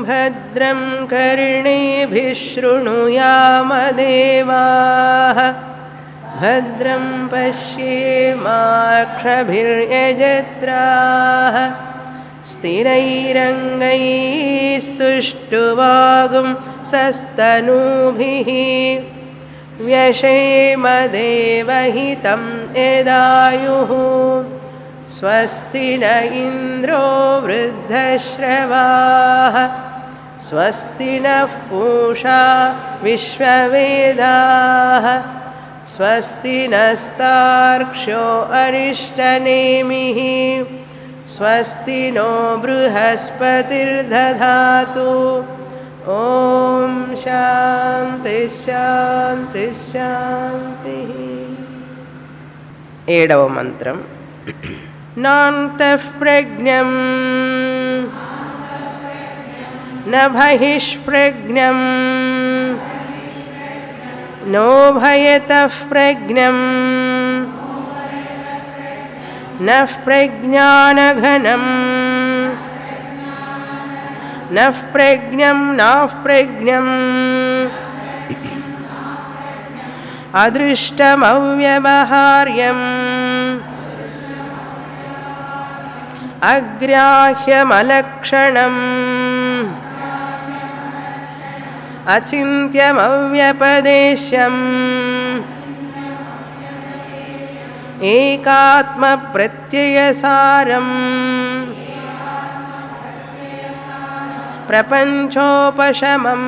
भद्रं कर्णेभिः शृणुयामदेवाः भद्रं पश्येमाक्षभिर्यजत्राः स्थिरैरङ्गैस्तुष्टुवागुं सस्तनूभिः व्यशेमदेवहितं यदायुः स्वस्ति न इन्द्रो वृद्धश्रवाः स्वस्ति नः पूषा विश्ववेदाः स्वस्ति नस्तार्क्ष्यो अरिष्टनेमिः स्वस्ति नो बृहस्पतिर्दधातु ॐ शान्तिः शान्तिः शान्तिः ఏడవ మంత్రం नान्तः प्रज्ञम् न बहिष्प्रज्ञम् नो भयतः प्रज्ञम् नः प्रज्ञानघनम् नः प्रज्ञं नाः प्रज्ञम् अदृष्टमव्यवहार्यम् अग्राह्यमलक्षणम् अचिन्त्यमव्यपदेश्यम् एकात्मप्रत्ययसारम् प्रपञ्चोपशमम्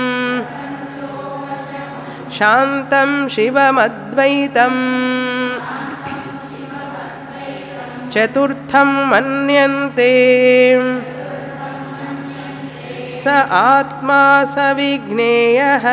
शान्तं शिवमद्वैतम् चतुर्थं मन्यन्ते स आत्मा स विज्ञेयः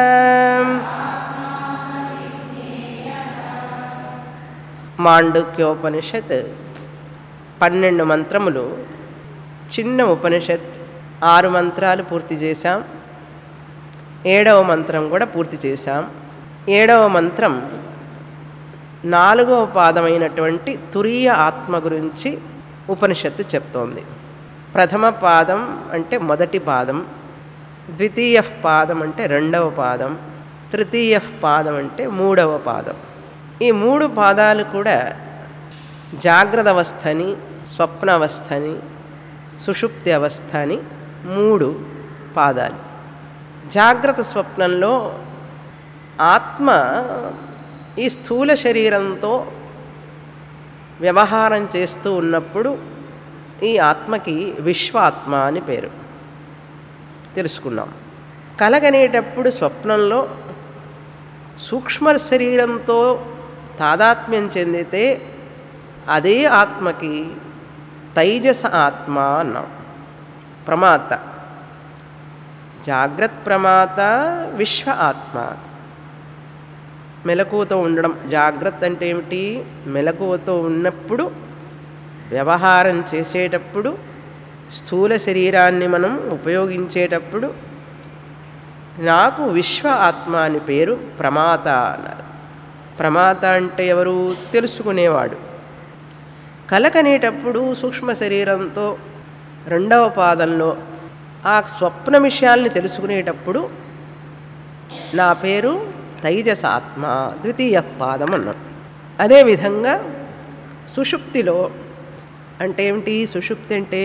మాండుక్యోపనిషత్ పన్నెండు మంత్రములు చిన్న ఉపనిషత్ ఆరు మంత్రాలు పూర్తి చేశాం ఏడవ మంత్రం కూడా పూర్తి చేశాం ఏడవ మంత్రం నాలుగవ పాదమైనటువంటి తురీయ ఆత్మ గురించి ఉపనిషత్తు చెప్తోంది ప్రథమ పాదం అంటే మొదటి పాదం ద్వితీయ పాదం అంటే రెండవ పాదం తృతీయ పాదం అంటే మూడవ పాదం ఈ మూడు పాదాలు కూడా జాగ్రత్త అవస్థని స్వప్న అవస్థని సుషుప్తి అవస్థ అని మూడు పాదాలు జాగ్రత్త స్వప్నంలో ఆత్మ ఈ స్థూల శరీరంతో వ్యవహారం చేస్తూ ఉన్నప్పుడు ఈ ఆత్మకి విశ్వాత్మ అని పేరు తెలుసుకున్నాం కలగనేటప్పుడు స్వప్నంలో సూక్ష్మ శరీరంతో తాదాత్మ్యం చెందితే అదే ఆత్మకి తైజస ఆత్మ అన్నాం ప్రమాత జాగ్రత్త ప్రమాత విశ్వ ఆత్మ మెలకువతో ఉండడం జాగ్రత్త అంటే ఏమిటి మెలకువతో ఉన్నప్పుడు వ్యవహారం చేసేటప్పుడు స్థూల శరీరాన్ని మనం ఉపయోగించేటప్పుడు నాకు విశ్వ ఆత్మ అని పేరు ప్రమాత అన్నారు ప్రమాత అంటే ఎవరు తెలుసుకునేవాడు కలకనేటప్పుడు సూక్ష్మ శరీరంతో రెండవ పాదంలో ఆ స్వప్న విషయాల్ని తెలుసుకునేటప్పుడు నా పేరు తైజసాత్మ ద్వితీయ పాదం అన్నాం అదేవిధంగా సుషుప్తిలో అంటే ఏమిటి సుషుప్తి అంటే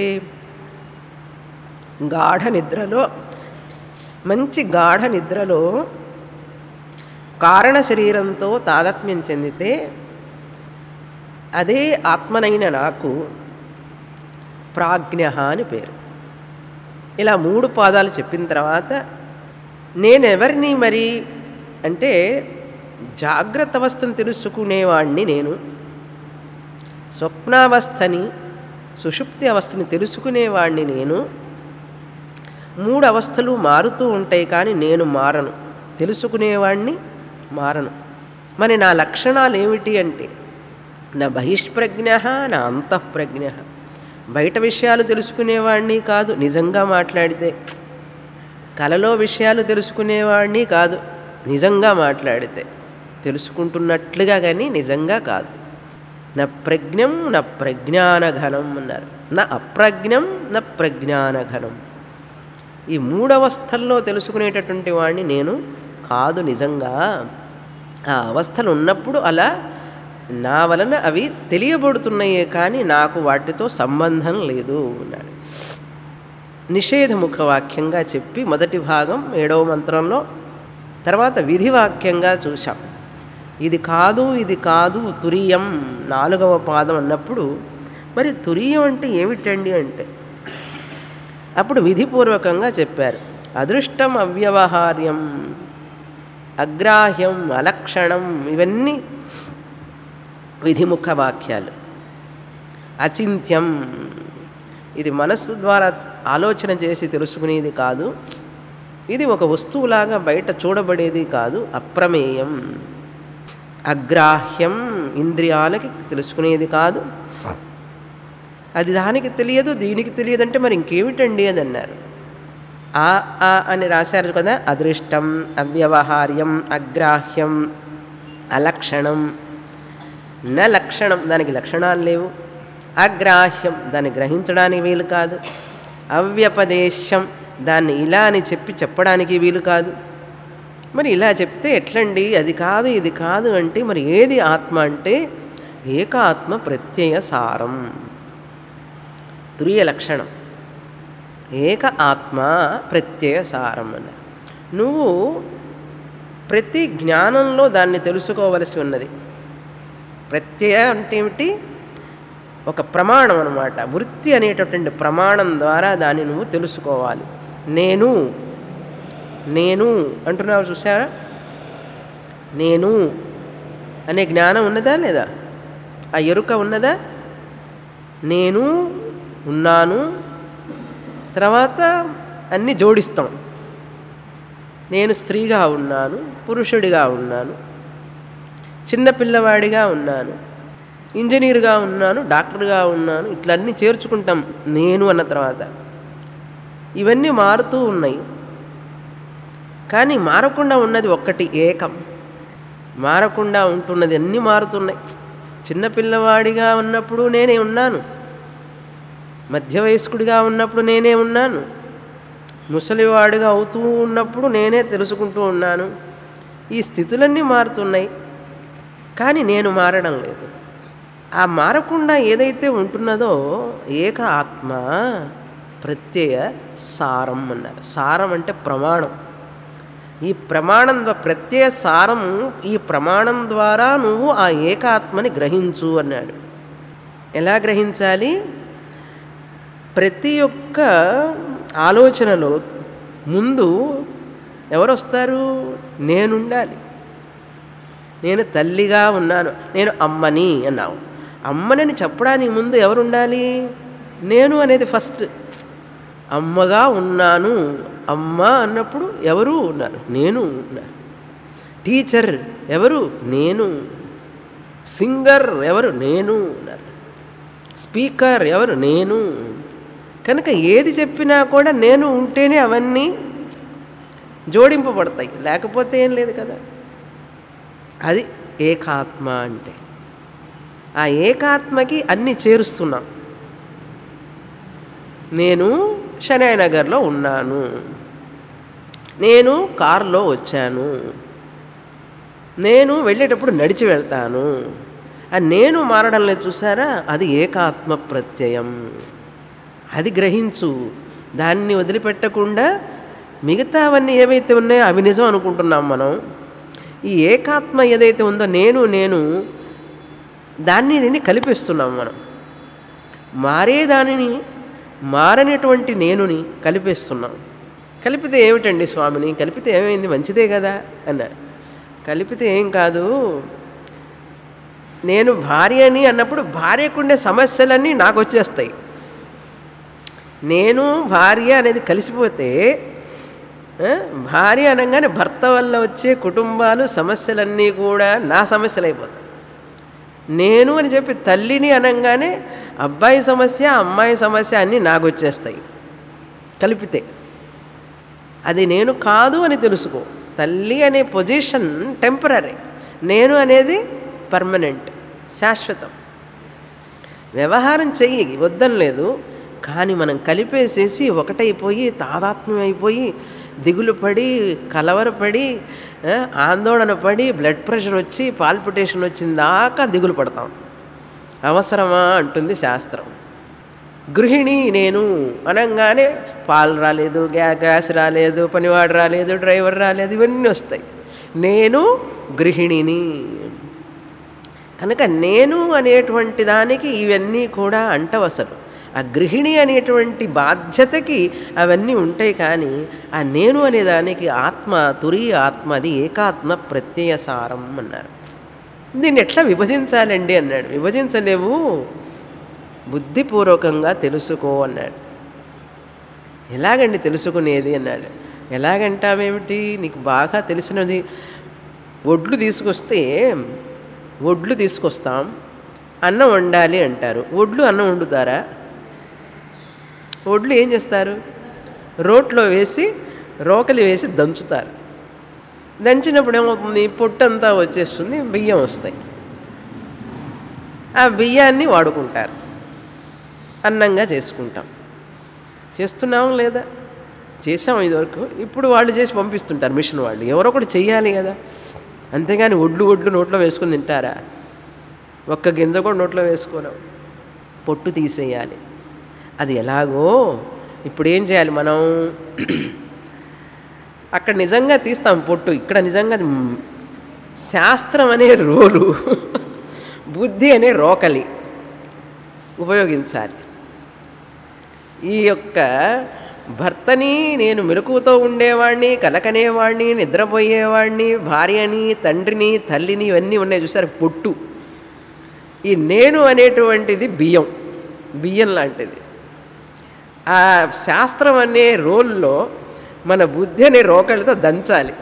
గాఢ నిద్రలో మంచి గాఢ నిద్రలో కారణ శరీరంతో తాదాత్మ్యం చెందితే అదే ఆత్మనైన నాకు ప్రాజ్ఞ అని పేరు ఇలా మూడు పాదాలు చెప్పిన తర్వాత నేనెవరిని మరి అంటే జాగ్రత్త అవస్థను తెలుసుకునేవాడిని నేను స్వప్నావస్థని సుషుప్తి అవస్థని తెలుసుకునేవాడిని నేను మూడు అవస్థలు మారుతూ ఉంటాయి కానీ నేను మారను తెలుసుకునేవాడిని మారను మరి నా లక్షణాలు ఏమిటి అంటే నా బహిష్ప్రజ్ఞ నా అంతఃప్రజ్ఞ బయట విషయాలు తెలుసుకునేవాడిని కాదు నిజంగా మాట్లాడితే కలలో విషయాలు తెలుసుకునేవాడిని కాదు నిజంగా మాట్లాడితే తెలుసుకుంటున్నట్లుగా కానీ నిజంగా కాదు నా ప్రజ్ఞం నా ప్రజ్ఞానఘనం అన్నారు నా అప్రజ్ఞం నా ప్రజ్ఞానఘనం ఈ మూడవస్థల్లో తెలుసుకునేటటువంటి వాడిని నేను కాదు నిజంగా ఆ అవస్థలు ఉన్నప్పుడు అలా నా వలన అవి తెలియబడుతున్నాయే కానీ నాకు వాటితో సంబంధం లేదు అన్నాడు నిషేధముఖ వాక్యంగా చెప్పి మొదటి భాగం ఏడవ మంత్రంలో తర్వాత విధి వాక్యంగా చూశాం ఇది కాదు ఇది కాదు తురియం నాలుగవ పాదం అన్నప్పుడు మరి తురియం అంటే ఏమిటండి అంటే అప్పుడు విధిపూర్వకంగా చెప్పారు అదృష్టం అవ్యవహార్యం అగ్రాహ్యం అలక్షణం ఇవన్నీ విధిముఖ వాక్యాలు అచింత్యం ఇది మనస్సు ద్వారా ఆలోచన చేసి తెలుసుకునేది కాదు ఇది ఒక వస్తువులాగా బయట చూడబడేది కాదు అప్రమేయం అగ్రాహ్యం ఇంద్రియాలకి తెలుసుకునేది కాదు అది దానికి తెలియదు దీనికి తెలియదు అంటే మరి ఇంకేమిటండి అది అన్నారు ఆ ఆ అని రాశారు కదా అదృష్టం అవ్యవహార్యం అగ్రాహ్యం అలక్షణం న లక్షణం దానికి లక్షణాలు లేవు అగ్రాహ్యం దాన్ని గ్రహించడానికి వీలు కాదు అవ్యపదేశం దాన్ని ఇలా అని చెప్పి చెప్పడానికి వీలు కాదు మరి ఇలా చెప్తే ఎట్లండి అది కాదు ఇది కాదు అంటే మరి ఏది ఆత్మ అంటే ఏకాత్మ ప్రత్యయ సారం తురియ లక్షణం ఏక ఆత్మ ప్రత్యయ సారం అన్నారు నువ్వు ప్రతి జ్ఞానంలో దాన్ని తెలుసుకోవలసి ఉన్నది ప్రత్యయ అంటే ఏమిటి ఒక ప్రమాణం అనమాట వృత్తి అనేటటువంటి ప్రమాణం ద్వారా దాన్ని నువ్వు తెలుసుకోవాలి నేను నేను అంటున్నావు చూసారా నేను అనే జ్ఞానం ఉన్నదా లేదా ఆ ఎరుక ఉన్నదా నేను ఉన్నాను తర్వాత అన్నీ జోడిస్తాం నేను స్త్రీగా ఉన్నాను పురుషుడిగా ఉన్నాను చిన్నపిల్లవాడిగా ఉన్నాను ఇంజనీర్గా ఉన్నాను డాక్టర్గా ఉన్నాను ఇట్లన్నీ చేర్చుకుంటాం నేను అన్న తర్వాత ఇవన్నీ మారుతూ ఉన్నాయి కానీ మారకుండా ఉన్నది ఒక్కటి ఏకం మారకుండా ఉంటున్నది అన్నీ మారుతున్నాయి చిన్నపిల్లవాడిగా ఉన్నప్పుడు నేనే ఉన్నాను మధ్య వయస్కుడిగా ఉన్నప్పుడు నేనే ఉన్నాను ముసలివాడిగా అవుతూ ఉన్నప్పుడు నేనే తెలుసుకుంటూ ఉన్నాను ఈ స్థితులన్నీ మారుతున్నాయి కానీ నేను మారడం లేదు ఆ మారకుండా ఏదైతే ఉంటున్నదో ఏక ఆత్మ ప్రత్యయ సారం అన్నారు సారం అంటే ప్రమాణం ఈ ప్రమాణం ద్వా- ప్రత్యయ సారం ఈ ప్రమాణం ద్వారా నువ్వు ఆ ఏకాత్మని గ్రహించు అన్నాడు ఎలా గ్రహించాలి ప్రతి ఒక్క ఆలోచనలో ముందు ఎవరు వస్తారు నేనుండాలి నేను తల్లిగా ఉన్నాను నేను అమ్మని అన్నావు అమ్మనని చెప్పడానికి ముందు ఎవరు ఉండాలి నేను అనేది ఫస్ట్ అమ్మగా ఉన్నాను అమ్మ అన్నప్పుడు ఎవరు ఉన్నారు నేను ఉన్నారు టీచర్ ఎవరు నేను సింగర్ ఎవరు నేను ఉన్నారు స్పీకర్ ఎవరు నేను కనుక ఏది చెప్పినా కూడా నేను ఉంటేనే అవన్నీ జోడింపబడతాయి లేకపోతే ఏం లేదు కదా అది ఏకాత్మ అంటే ఆ ఏకాత్మకి అన్నీ చేరుస్తున్నాం నేను షనాయ్ నగర్లో ఉన్నాను నేను కారులో వచ్చాను నేను వెళ్ళేటప్పుడు నడిచి వెళ్తాను ఆ నేను మారడం లేదు చూసారా అది ఏకాత్మ ప్రత్యయం అది గ్రహించు దాన్ని వదిలిపెట్టకుండా మిగతావన్నీ ఏవైతే ఉన్నాయో అవి నిజం అనుకుంటున్నాం మనం ఈ ఏకాత్మ ఏదైతే ఉందో నేను నేను దాన్ని నేను కలిపిస్తున్నాం మనం మారే దానిని మారనటువంటి నేనుని కలిపేస్తున్నాం కలిపితే ఏమిటండి స్వామిని కలిపితే ఏమైంది మంచిదే కదా అన్నారు కలిపితే ఏం కాదు నేను భార్య అని అన్నప్పుడు భార్యకుండే సమస్యలన్నీ నాకు వచ్చేస్తాయి నేను భార్య అనేది కలిసిపోతే ఆ, భార్య అనగానే భర్త వల్ల వచ్చే కుటుంబాలు సమస్యలన్నీ కూడా నా సమస్యలు అయిపోతాయి నేను అని చెప్పి తల్లిని అనగానే అబ్బాయి సమస్య అమ్మాయి సమస్య అన్నీ నాకు వచ్చేస్తాయి కలిపితే అది నేను కాదు అని తెలుసుకో తల్లి అనే పొజిషన్ టెంపరీ నేను అనేది పర్మనెంట్ శాశ్వతం వ్యవహారం చెయ్యి వద్దని లేదు కానీ మనం కలిపేసేసి ఒకటైపోయి తాదాత్మ్యం అయిపోయి దిగులు పడి కలవరపడి ఆ, ఆందోళన పడి బ్లడ్ ప్రెషర్ వచ్చి పాల్పిటేషన్ వచ్చిన దాకా దిగులు పడతాం అవసరమా అంటుంది శాస్త్రం గృహిణి నేను అనగానే పాలు రాలేదు గ్యా గ్యాస్ రాలేదు పనివాడు రాలేదు డ్రైవర్ రాలేదు ఇవన్నీ వస్తాయి నేను గృహిణిని కనుక నేను అనేటువంటి దానికి ఇవన్నీ కూడా అంటవసరు ఆ గృహిణి అనేటువంటి బాధ్యతకి అవన్నీ ఉంటాయి కానీ ఆ నేను అనే దానికి ఆత్మ తురీయ ఆత్మ అది ఏకాత్మ ప్రత్యయసారం అన్నారు దీన్ని ఎట్లా విభజించాలండి అన్నాడు విభజించలేవు బుద్ధిపూర్వకంగా తెలుసుకో అన్నాడు ఎలాగండి తెలుసుకునేది అన్నాడు ఎలాగంటావేమిటి నీకు బాగా తెలిసినది ఒడ్లు తీసుకొస్తే ఒడ్లు తీసుకొస్తాం అన్నం వండాలి అంటారు ఒడ్లు అన్నం వండుతారా ఒడ్లు ఏం చేస్తారు రోట్లో వేసి రోకలి వేసి దంచుతారు దంచినప్పుడు ఏమవుతుంది పొట్టంతా వచ్చేస్తుంది బియ్యం వస్తాయి ఆ బియ్యాన్ని వాడుకుంటారు అన్నంగా చేసుకుంటాం చేస్తున్నాం లేదా చేసాం ఇదివరకు ఇప్పుడు వాళ్ళు చేసి పంపిస్తుంటారు మిషన్ వాళ్ళు ఎవరో ఒకటి చెయ్యాలి కదా అంతేగాని ఒడ్లు ఒడ్లు నోట్లో వేసుకుని తింటారా ఒక్క గింజ కూడా నోట్లో వేసుకోలేం పొట్టు తీసేయాలి అది ఎలాగో ఇప్పుడు ఏం చేయాలి మనం అక్కడ నిజంగా తీస్తాం పొట్టు ఇక్కడ నిజంగా అది మ్- శాస్త్రం అనే రోలు బుద్ధి అనే రోకలి ఉపయోగించాలి ఈ యొక్క భర్తని నేను మెలకువతో ఉండేవాడిని కలకనేవాడిని నిద్రపోయేవాడిని భార్యని తండ్రిని తల్లిని ఇవన్నీ ఉన్నాయి చూసారు పొట్టు ఈ నేను అనేటువంటిది బియ్యం బియ్యం లాంటిది ఆ శాస్త్రం అనే రోల్లో మన బుద్ధి అనే రోకలితో దంచాలి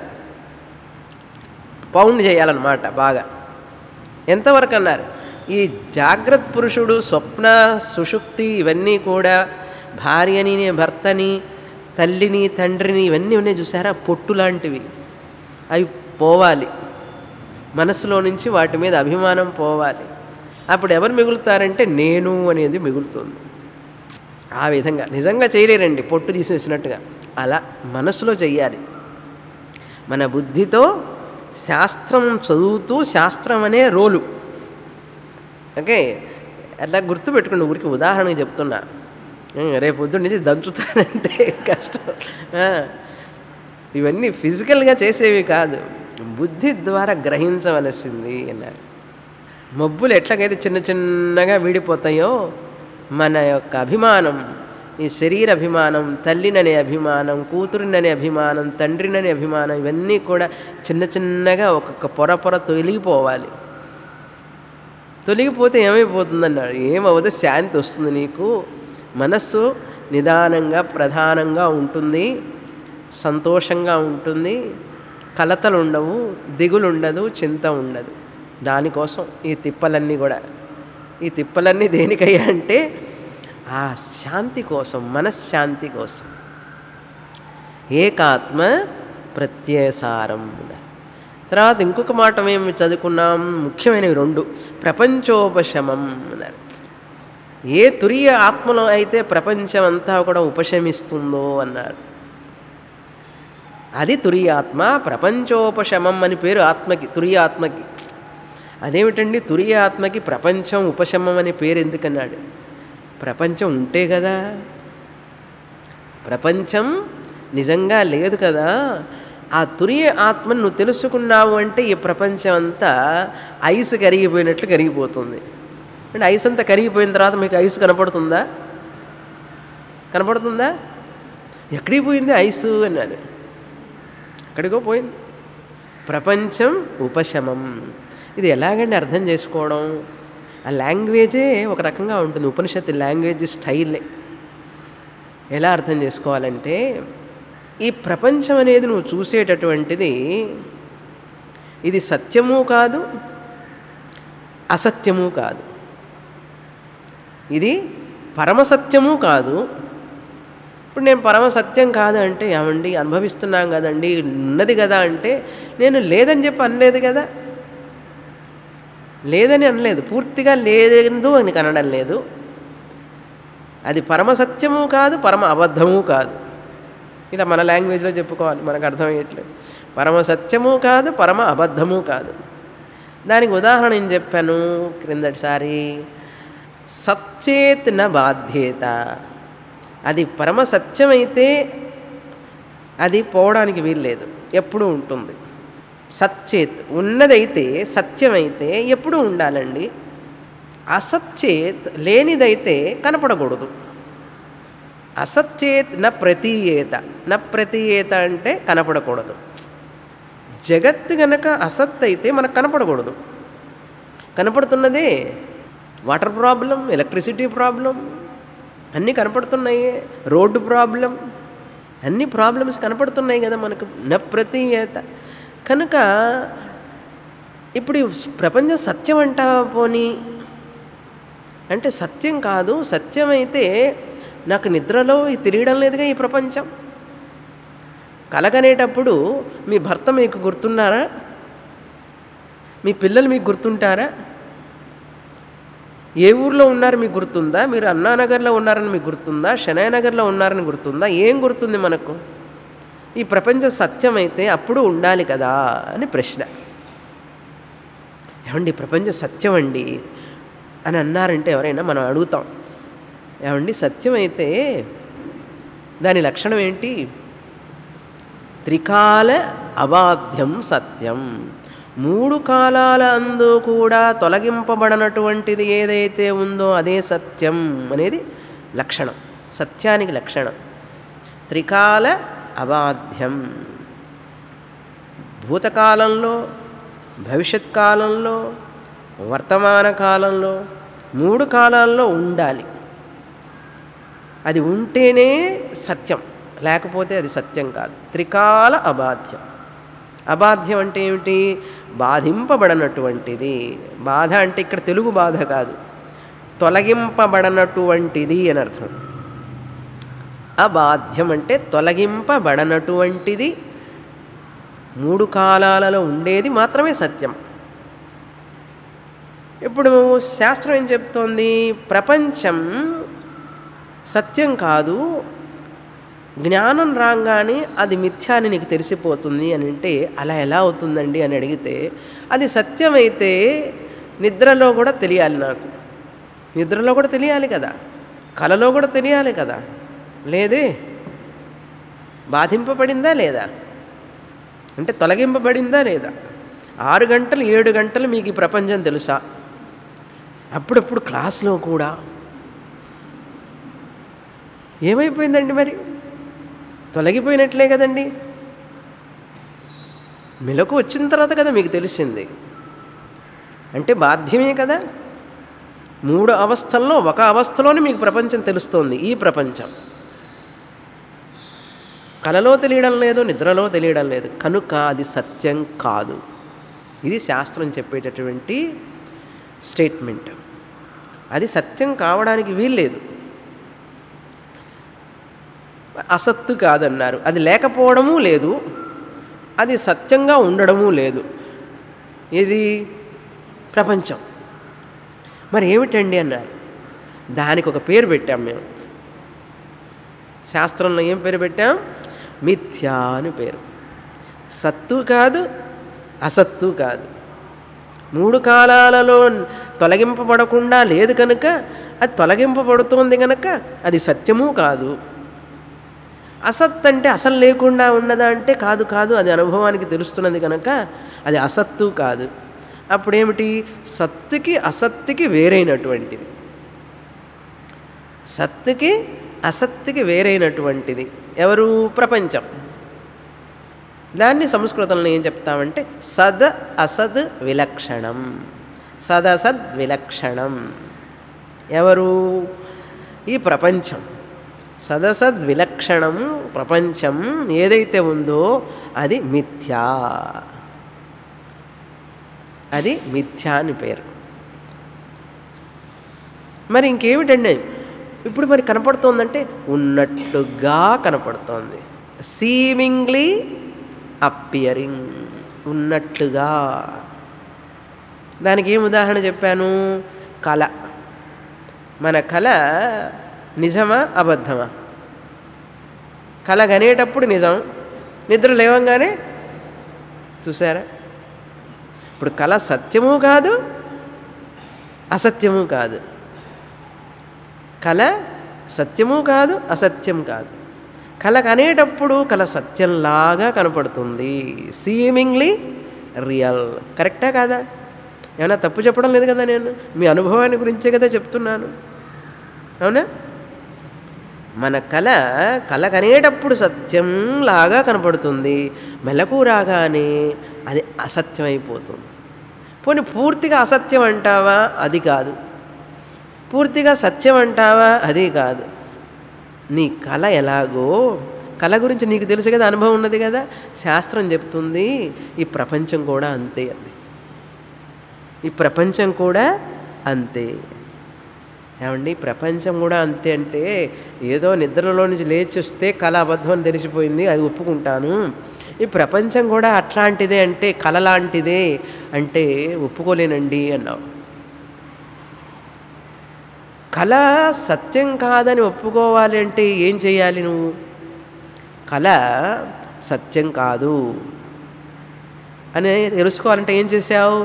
పౌండ్ చేయాలన్నమాట బాగా ఎంతవరకు అన్నారు ఈ జాగ్రత్త పురుషుడు స్వప్న సుషుప్తి ఇవన్నీ కూడా భార్యని భర్తని తల్లిని తండ్రిని ఇవన్నీ ఉన్నాయి చూసారా పొట్టు లాంటివి అవి పోవాలి మనసులో నుంచి వాటి మీద అభిమానం పోవాలి అప్పుడు ఎవరు మిగులుతారంటే నేను అనేది మిగులుతుంది ఆ విధంగా నిజంగా చేయలేరండి పొట్టు తీసేసినట్టుగా అలా మనసులో చెయ్యాలి మన బుద్ధితో శాస్త్రం చదువుతూ శాస్త్రం అనే రోలు ఓకే అట్లా గుర్తుపెట్టుకుని ఊరికి ఉదాహరణకి చెప్తున్నా ఉం, రేపు పొద్దున్న నుంచి దంచుతానంటే కష్టం ఆ, ఇవన్నీ ఫిజికల్గా చేసేవి కాదు బుద్ధి ద్వారా గ్రహించవలసింది అన్నారు మబ్బులు ఎట్లాగైతే చిన్న చిన్నగా వీడిపోతాయో మన యొక్క అభిమానం ఈ శరీర అభిమానం తల్లిననే అభిమానం కూతురిననే అభిమానం తండ్రిననే అభిమానం ఇవన్నీ కూడా చిన్న చిన్నగా ఒక్కొక్క పొర పొర తొలిగిపోవాలి తొలగిపోతే ఏమైపోతుందన్నాడు ఏమవుతుంది శాంతి వస్తుంది నీకు మనస్సు నిదానంగా ప్రధానంగా ఉంటుంది సంతోషంగా ఉంటుంది కలతలు ఉండవు దిగులు ఉండదు చింత ఉండదు దానికోసం ఈ తిప్పలన్నీ కూడా ఈ తిప్పలన్నీ దేనికయ్యా అంటే ఆ శాంతి కోసం మనశ్శాంతి కోసం ఏకాత్మ ప్రత్యయసారం అన్నారు. తర్వాత ఇంకొక మాట మేము చదువుకున్నాం ముఖ్యమైనవి రెండు ప్రపంచోపశమం అన్నారు ఏ తురియ ఆత్మలో అయితే ప్రపంచం అంతా కూడా ఉపశమిస్తుందో అన్నారు అది తురియాత్మ ప్రపంచోపశమం అని పేరు ఆత్మకి తురియాత్మకి అదేమిటండి తురియ ఆత్మకి ప్రపంచం ఉపశమం అని పేరు ఎందుకన్నాడు ప్రపంచం ఉంటే కదా ప్రపంచం నిజంగా లేదు కదా ఆ తురియ ఆత్మను నువ్వు తెలుసుకున్నావు అంటే ఈ ప్రపంచం అంతా ఐస్ కరిగిపోయినట్లు కరిగిపోతుంది అంటే ఐస్ అంతా కరిగిపోయిన తర్వాత మీకు ఐస్ కనపడుతుందా కనపడుతుందా ఎక్కడికి పోయింది ఐస్ అన్నాడు ఎక్కడికో పోయింది ప్రపంచం ఉపశమం ఇది ఎలాగండి అర్థం చేసుకోవడం ఆ లాంగ్వేజే ఒక రకంగా ఉంటుంది ఉపనిషత్తు లాంగ్వేజ్ స్టైలే ఎలా అర్థం చేసుకోవాలంటే ఈ ప్రపంచం అనేది నువ్వు చూసేటటువంటిది ఇది సత్యము కాదు అసత్యము కాదు ఇది పరమసత్యము కాదు ఇప్పుడు నేను పరమ సత్యం కాదు అంటే ఏమండి అనుభవిస్తున్నాం కదండి ఉన్నది కదా అంటే నేను లేదని చెప్పి అనలేదు కదా లేదని అనలేదు పూర్తిగా లేదు అని కనడం లేదు అది పరమ సత్యము కాదు పరమ అబద్ధము కాదు ఇలా మన లాంగ్వేజ్లో చెప్పుకోవాలి మనకు అర్థమయ్యట్లేదు పరమ సత్యము కాదు పరమ అబద్ధము కాదు దానికి ఉదాహరణ నేను చెప్పాను క్రిందటిసారి సచ్చేత్ న బాధ్యత అది పరమ సత్యమైతే అది పోవడానికి వీల్లేదు ఎప్పుడూ ఉంటుంది సచ్చేత్ ఉన్నదైతే సత్యమైతే ఎప్పుడూ ఉండాలండి అసచ్చేత్ లేనిదైతే కనపడకూడదు అసచ్చేత్ న ప్రతీయేత న ప్రతీయేత అంటే కనపడకూడదు జగత్తు గనక అసత్ అయితే మనకు కనపడకూడదు కనపడుతున్నదే వాటర్ ప్రాబ్లం ఎలక్ట్రిసిటీ ప్రాబ్లం అన్నీ కనపడుతున్నాయి రోడ్డు ప్రాబ్లం అన్ని ప్రాబ్లమ్స్ కనపడుతున్నాయి కదా మనకు న ప్రతీయత కనుక ఇప్పుడు ఈ ప్రపంచం సత్యం అంటావా పోనీ అంటే సత్యం కాదు సత్యమైతే నాకు నిద్రలో ఇది తెలియడం లేదుగా ఈ ప్రపంచం కలగనేటప్పుడు మీ భర్త మీకు గుర్తున్నారా మీ పిల్లలు మీకు గుర్తుంటారా ఏ ఊర్లో ఉన్నారు మీకు గుర్తుందా మీరు అన్నానగర్లో ఉన్నారని మీకు గుర్తుందా శనాయనగర్లో ఉన్నారని గుర్తుందా ఏం గుర్తుంది మనకు ఈ ప్రపంచం సత్యమైతే అప్పుడు ఉండాలి కదా అని ప్రశ్న ఏమండి ప్రపంచం సత్యం అండి అని అన్నారంటే ఎవరైనా మనం అడుగుతాం ఏమండి సత్యమైతే దాని లక్షణం ఏంటి త్రికాల అబాధ్యం సత్యం మూడు కాలాల అందు కూడా తొలగింపబడనటువంటిది ఏదైతే ఉందో అదే సత్యం అనేది లక్షణం సత్యానికి లక్షణం త్రికాల అబాధ్యం భూతకాలంలో భవిష్యత్ కాలంలో వర్తమాన కాలంలో మూడు కాలాల్లో ఉండాలి అది ఉంటేనే సత్యం లేకపోతే అది సత్యం కాదు త్రికాల అబాధ్యం అబాధ్యం అంటే ఏమిటి బాధింపబడనటువంటిది బాధ అంటే ఇక్కడ తెలుగు బాధ కాదు తొలగింపబడనటువంటిది అని అర్థం అబాధ్యం అంటే తొలగింపబడనటువంటిది మూడు కాలాలలో ఉండేది మాత్రమే సత్యం ఇప్పుడు శాస్త్రం ఏం చెప్తోంది ప్రపంచం సత్యం కాదు జ్ఞానం రాగానే అది మిథ్యా అని నీకు తెలిసిపోతుంది అని అంటే అలా ఎలా అవుతుందండి అని అడిగితే అది సత్యమైతే నిద్రలో కూడా తెలియాలి నాకు నిద్రలో కూడా తెలియాలి కదా కలలో కూడా తెలియాలి కదా లేదే బాధింపబడిందా లేదా అంటే తొలగింపబడిందా లేదా ఆరు గంటలు ఏడు గంటలు మీకు ఈ ప్రపంచం తెలుసా అప్పుడప్పుడు క్లాస్లో కూడా ఏమైపోయిందండి మరి తొలగిపోయినట్లే కదండి మెలకు వచ్చిన తర్వాత కదా మీకు తెలిసింది అంటే బాధ్యమే కదా మూడు అవస్థల్లో ఒక అవస్థలోనే మీకు ప్రపంచం తెలుస్తోంది ఈ ప్రపంచం కలలో తెలియడం లేదు నిద్రలో తెలియడం లేదు కనుక అది సత్యం కాదు ఇది శాస్త్రం చెప్పేటటువంటి స్టేట్మెంట్ అది సత్యం కావడానికి వీల్లేదు అసత్తు కాదన్నారు అది లేకపోవడము లేదు అది సత్యంగా ఉండడము లేదు ఇది ప్రపంచం మరి ఏమిటండి అన్నారు దానికి ఒక పేరు పెట్టాం మేము శాస్త్రంలో ఏం పేరు పెట్టాం మిథ్యా అని పేరు సత్తు కాదు అసత్తు కాదు మూడు కాలాలలో తొలగింపబడకుండా లేదు కనుక అది తొలగింపబడుతోంది కనుక అది సత్యము కాదు అసత్ అంటే అసలు లేకుండా ఉన్నదా అంటే కాదు కాదు అది అనుభవానికి తెలుస్తున్నది కనుక అది అసత్తు కాదు అప్పుడేమిటి సత్తుకి అసత్తుకి వేరైనటువంటిది సత్తుకి అసత్తుకి వేరైనటువంటిది ఎవరు ప్రపంచం దాన్ని సంస్కృతంలో ఏం చెప్తామంటే సద్ అసద్ విలక్షణం సదసద్ విలక్షణం ఎవరు ఈ ప్రపంచం సదసద్ విలక్షణం ప్రపంచం ఏదైతే ఉందో అది మిథ్యా అది మిథ్యా అని పేరు మరి ఇంకేమిటండి ఇప్పుడు మరి కనపడుతోందంటే ఉన్నట్టుగా కనపడుతోంది సీమింగ్లీ అపియరింగ్ ఉన్నట్లుగా దానికి ఏం ఉదాహరణ చెప్పాను కళ మన కళ నిజమా అబద్ధమా కళ కనేటప్పుడు నిజం నిద్ర లేవంగానే చూసారా ఇప్పుడు కళ సత్యము కాదు అసత్యము కాదు కళ సత్యము కాదు అసత్యం కాదు కళ కనేటప్పుడు కళ సత్యంలాగా కనపడుతుంది సీమింగ్లీ రియల్ కరెక్టా కాదా ఏమైనా తప్పు చెప్పడం లేదు కదా నేను మీ అనుభవాన్ని గురించే కదా చెప్తున్నాను అవునా మన కళ కళ కనేటప్పుడు సత్యంలాగా కనపడుతుంది మెలకు రాగానే అది అసత్యం అయిపోతుంది పోనీ పూర్తిగా అసత్యం అంటావా అది కాదు పూర్తిగా సత్యం అంటావా అది కాదు నీ కళ ఎలాగో కళ గురించి నీకు తెలుసు కదా అనుభవం ఉన్నది కదా శాస్త్రం చెప్తుంది ఈ ప్రపంచం కూడా అంతే అంది ఈ ప్రపంచం కూడా అంతే ఏమండి ప్రపంచం కూడా అంతే అంటే ఏదో నిద్రలో నుంచి లేచి వస్తే కళ అబద్ధం అని తెలిసిపోయింది అది ఒప్పుకుంటాను ఈ ప్రపంచం కూడా అట్లాంటిదే అంటే కళ లాంటిదే అంటే ఒప్పుకోలేనండి అన్నావు కళ సత్యం కాదని ఒప్పుకోవాలి అంటే ఏం చేయాలి నువ్వు కళ సత్యం కాదు అని తెలుసుకోవాలంటే ఏం చేసావు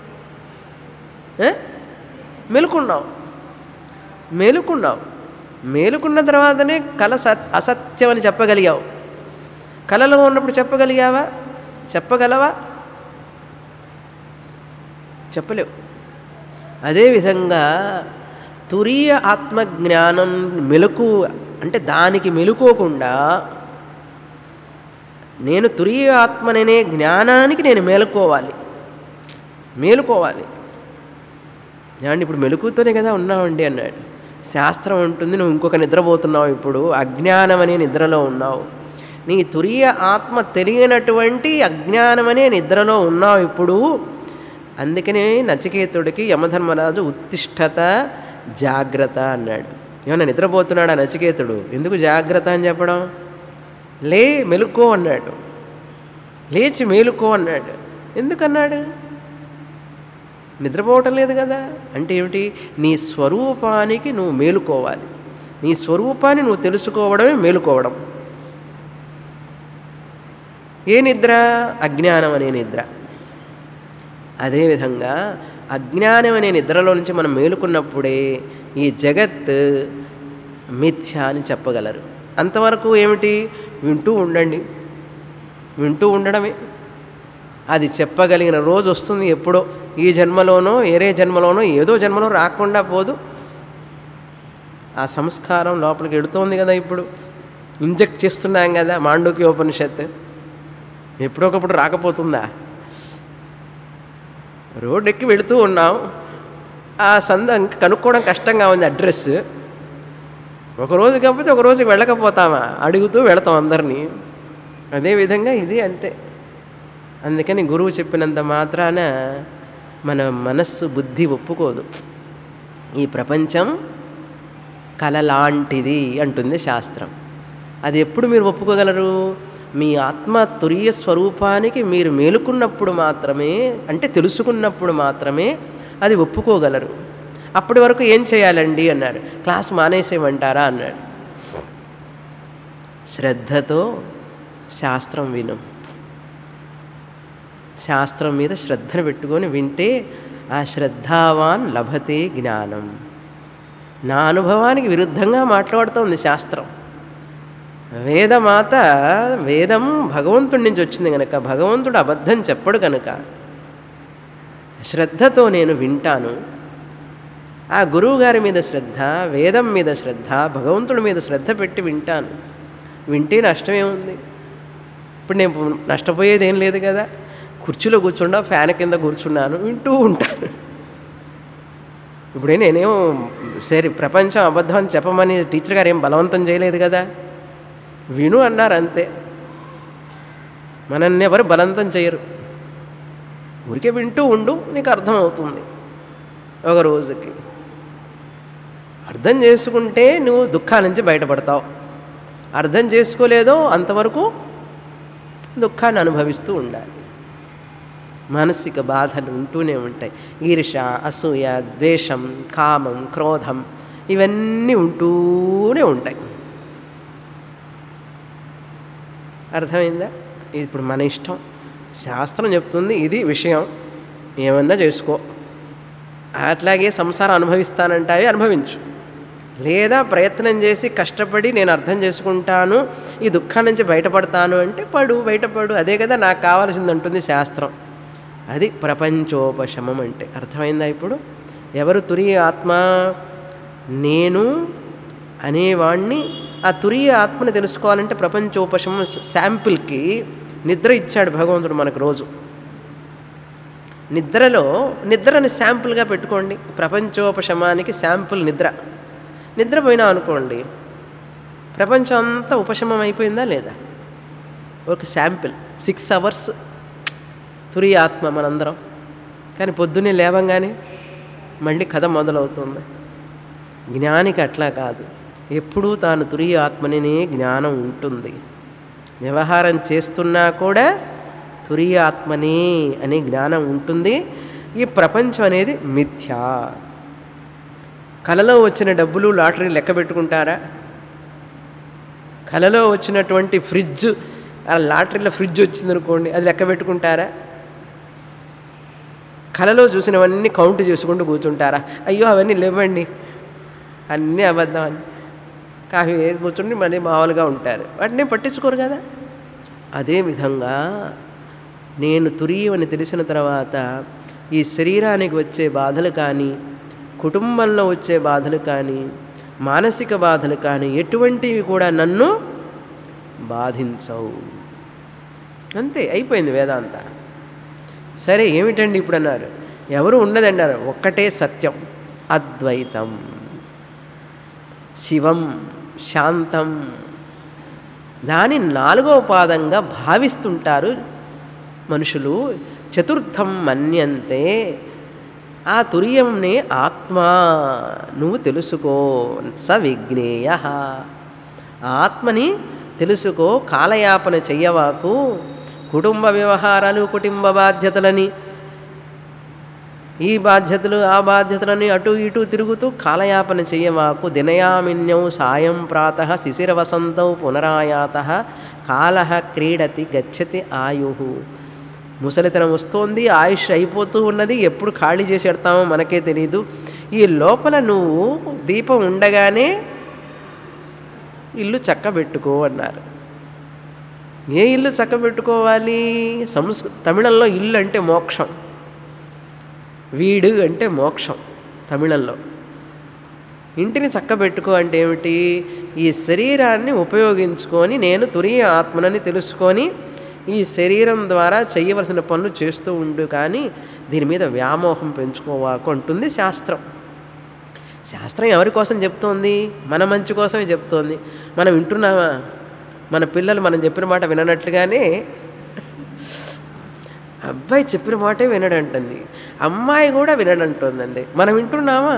ఏ? మెలుకున్నావు మేలుకున్నావు మేలుకున్న తర్వాతనే కళ సత్ అసత్యం అని చెప్పగలిగావు కళలో ఉన్నప్పుడు చెప్పగలిగావా చెప్పగలవా చెప్పలేవు అదేవిధంగా తురీయ ఆత్మజ్ఞానం మెలకు అంటే దానికి మెలుకోకుండా నేను తురీయ ఆత్మననే జ్ఞానానికి నేను మేలుకోవాలి మేలుకోవాలి ఏమండి ఇప్పుడు మెలుకుతోనే కదా ఉన్నావండి అన్నాడు శాస్త్రం ఉంటుంది నువ్వు ఇంకొక నిద్రపోతున్నావు ఇప్పుడు అజ్ఞానం అనే నిద్రలో ఉన్నావు నీ తురియ ఆత్మ తెలియనటువంటి అజ్ఞానం అనే నిద్రలో ఉన్నావు ఇప్పుడు అందుకనే నచికేతుడికి యమధర్మరాజు ఉత్తిష్టత జాగ్రత్త అన్నాడు ఏమన్నా నిద్రపోతున్నాడు ఆ నచికేతుడు ఎందుకు జాగ్రత్త అని చెప్పడం లే మెలుకో అన్నాడు లేచి మేలుకో అన్నాడు ఎందుకన్నాడు నిద్రపోవటం లేదు కదా అంటే ఏమిటి నీ స్వరూపానికి నువ్వు మేలుకోవాలి నీ స్వరూపాన్ని నువ్వు తెలుసుకోవడమే మేలుకోవడం ఏ నిద్ర అజ్ఞానం అనే నిద్ర అదేవిధంగా అజ్ఞానం అనే నిద్రలో నుంచి మనం మేలుకున్నప్పుడే ఈ జగత్ మిథ్య అని చెప్పగలరు అంతవరకు ఏమిటి వింటూ ఉండండి వింటూ ఉండడమే అది చెప్పగలిగిన రోజు వస్తుంది ఎప్పుడో ఈ జన్మలోనో ఏరే జన్మలోనో ఏదో జన్మలో రాకుండా పోదు ఆ సంస్కారం లోపలికి ఎడుతోంది కదా ఇప్పుడు ఇంజెక్ట్ చేస్తున్నాం కదా మాండూక్య ఉపనిషత్తు ఎప్పుడొకప్పుడు రాకపోతుందా రోడ్డు ఎక్కి వెళుతూ ఉన్నాం ఆ సంద ఇంక కనుక్కోవడం కష్టంగా ఉంది అడ్రస్ ఒక రోజు కాకపోతే ఒక రోజుకి వెళ్ళకపోతామా అడుగుతూ వెళతాం అందరినీ అదేవిధంగా ఇది అంతే అందుకని గురువు చెప్పినంత మాత్రాన మన మనస్సు బుద్ధి ఒప్పుకోదు ఈ ప్రపంచం కలలాంటిది అంటుంది శాస్త్రం అది ఎప్పుడు మీరు ఒప్పుకోగలరు మీ ఆత్మ తురియ స్వరూపానికి మీరు మేలుకున్నప్పుడు మాత్రమే అంటే తెలుసుకున్నప్పుడు మాత్రమే అది ఒప్పుకోగలరు అప్పటి వరకు ఏం చేయాలండి అన్నాడు క్లాస్ మానేసేయమంటారా అన్నాడు శ్రద్ధతో శాస్త్రం విను శాస్త్రం మీద శ్రద్ధను పెట్టుకొని వింటే ఆ శ్రద్ధావాన్ లభతే జ్ఞానం నా అనుభవానికి విరుద్ధంగా మాట్లాడుతోంది శాస్త్రం వేదమాత వేదం భగవంతుడి నుంచి వచ్చింది కనుక భగవంతుడు అబద్ధం చెప్పడు కనుక శ్రద్ధతో నేను వింటాను ఆ గురువుగారి మీద శ్రద్ధ వేదం మీద శ్రద్ధ భగవంతుడి మీద శ్రద్ధ పెట్టి వింటాను వింటే నష్టమేముంది ఇప్పుడు నేను నష్టపోయేది ఏం లేదు కదా కుర్చీలో కూర్చుండా ఫ్యాన్ కింద కూర్చున్నాను వింటూ ఉంటాను ఇప్పుడే నేనేం సరే ప్రపంచం అబద్ధం అని చెప్పమని టీచర్ గారు ఏం బలవంతం చేయలేదు కదా విను అన్నారు అంతే మనల్ని ఎవరు బలవంతం చేయరు ఊరికే వింటూ ఉండు నీకు అర్థమవుతుంది ఒక రోజుకి అర్థం చేసుకుంటే నువ్వు దుఃఖాల నుంచి బయటపడతావు అర్థం చేసుకోలేదో అంతవరకు దుఃఖాన్ని అనుభవిస్తూ ఉండాలి మానసిక బాధలు ఉంటూనే ఉంటాయి ఈర్ష అసూయ ద్వేషం కామం క్రోధం ఇవన్నీ ఉంటూనే ఉంటాయి అర్థమైందా ఇప్పుడు మన ఇష్టం శాస్త్రం చెప్తుంది ఇది విషయం ఏమన్నా చేసుకో అట్లాగే సంసారం అనుభవిస్తానంటావి అనుభవించు లేదా ప్రయత్నం చేసి కష్టపడి నేను అర్థం చేసుకుంటాను ఈ దుఃఖం నుంచి బయటపడతాను అంటే పడు బయటపడు అదే కదా నాకు కావాల్సింది అంటుంది శాస్త్రం అది ప్రపంచోపశమం అంటే అర్థమైందా ఇప్పుడు ఎవరు తురియ ఆత్మ నేను అనేవాణ్ణి ఆ తురియ ఆత్మని తెలుసుకోవాలంటే ప్రపంచోపశమం శాంపిల్కి నిద్ర ఇచ్చాడు భగవంతుడు మనకు రోజు నిద్రలో నిద్రని శాంపుల్గా పెట్టుకోండి ప్రపంచోపశమానికి శాంపుల్ నిద్ర నిద్రపోయినా అనుకోండి ప్రపంచం అంతా ఉపశమం అయిపోయిందా లేదా ఒక శాంపిల్ సిక్స్ అవర్స్ తురి ఆత్మ మనందరం కానీ పొద్దున్నే లేవంగానే మళ్ళీ కథ మొదలవుతుంది జ్ఞానికి అట్లా కాదు ఎప్పుడూ తాను తురి ఆత్మనినే జ్ఞానం ఉంటుంది వ్యవహారం చేస్తున్నా కూడా తురియ ఆత్మనే అనే జ్ఞానం ఉంటుంది ఈ ప్రపంచం అనేది మిథ్యా కలలో వచ్చిన డబ్బులు లాటరీ లెక్క పెట్టుకుంటారా కలలో వచ్చినటువంటి ఫ్రిడ్జ్ ఆ లాటరీలో ఫ్రిడ్జ్ వచ్చిందనుకోండి అది లెక్క పెట్టుకుంటారా కలలో చూసినవన్నీ కౌంట్ చేసుకుంటూ కూర్చుంటారా అయ్యో అవన్నీ లేవండి అన్నీ అబద్ధం అని కాఫీ వేసి కూర్చుని మళ్ళీ మామూలుగా ఉంటారు వాటిని పట్టించుకోరు కదా అదేవిధంగా నేను తురియమని తెలిసిన తర్వాత ఈ శరీరానికి వచ్చే బాధలు కానీ కుటుంబంలో వచ్చే బాధలు కానీ మానసిక బాధలు కానీ ఎటువంటివి కూడా నన్ను బాధించవు అంతే అయిపోయింది వేదాంత సరే ఏమిటండి ఇప్పుడు అన్నారు ఎవరు ఉన్నదన్నారు ఒక్కటే సత్యం అద్వైతం శివం శాంతం దాని నాలుగో పాదంగా భావిస్తుంటారు మనుషులు చతుర్థం మన్యంతే ఆ తుర్యంనే ఆత్మ నువ్వు తెలుసుకో స విజ్ఞేయ ఆత్మని తెలుసుకో కాలయాపన చెయ్యవాకు కుటుంబ వ్యవహారాలు కుటుంబ బాధ్యతలని ఈ బాధ్యతలు ఆ బాధ్యతలని అటు ఇటు తిరుగుతూ కాలయాపన చెయ్యవాకు దినయామిన్యం సాయం ప్రాత శిశిర వసంతం పునరాయాత కాల క్రీడతి గచ్చతి ఆయు ముసలితనం వస్తోంది ఆయుష్ అయిపోతూ ఉన్నది ఎప్పుడు ఖాళీ చేసి పెడతామో మనకే తెలియదు ఈ లోపల నువ్వు దీపం ఉండగానే ఇల్లు చక్కబెట్టుకో అన్నారు ఏ ఇల్లు చక్కబెట్టుకోవాలి సంస్కృ తమిళంలో ఇల్లు అంటే మోక్షం వీడు అంటే మోక్షం తమిళంలో ఇంటిని చక్కబెట్టుకో అంటే ఏమిటి ఈ శరీరాన్ని ఉపయోగించుకొని నేను తురియ ఆత్మనని తెలుసుకొని ఈ శరీరం ద్వారా చేయవలసిన పనులు చేస్తూ ఉండు కానీ దీని మీద వ్యామోహం పెంచుకోవాకు అంటుంది శాస్త్రం శాస్త్రం ఎవరి కోసం చెప్తోంది మన మంచి కోసమే చెప్తోంది మనం వింటున్నామా మన పిల్లలు మనం చెప్పిన మాట విననట్లుగానే అబ్బాయి చెప్పిన మాటే వినడంటుంది అమ్మాయి కూడా వినడంటుందండి మనం వింటున్నామా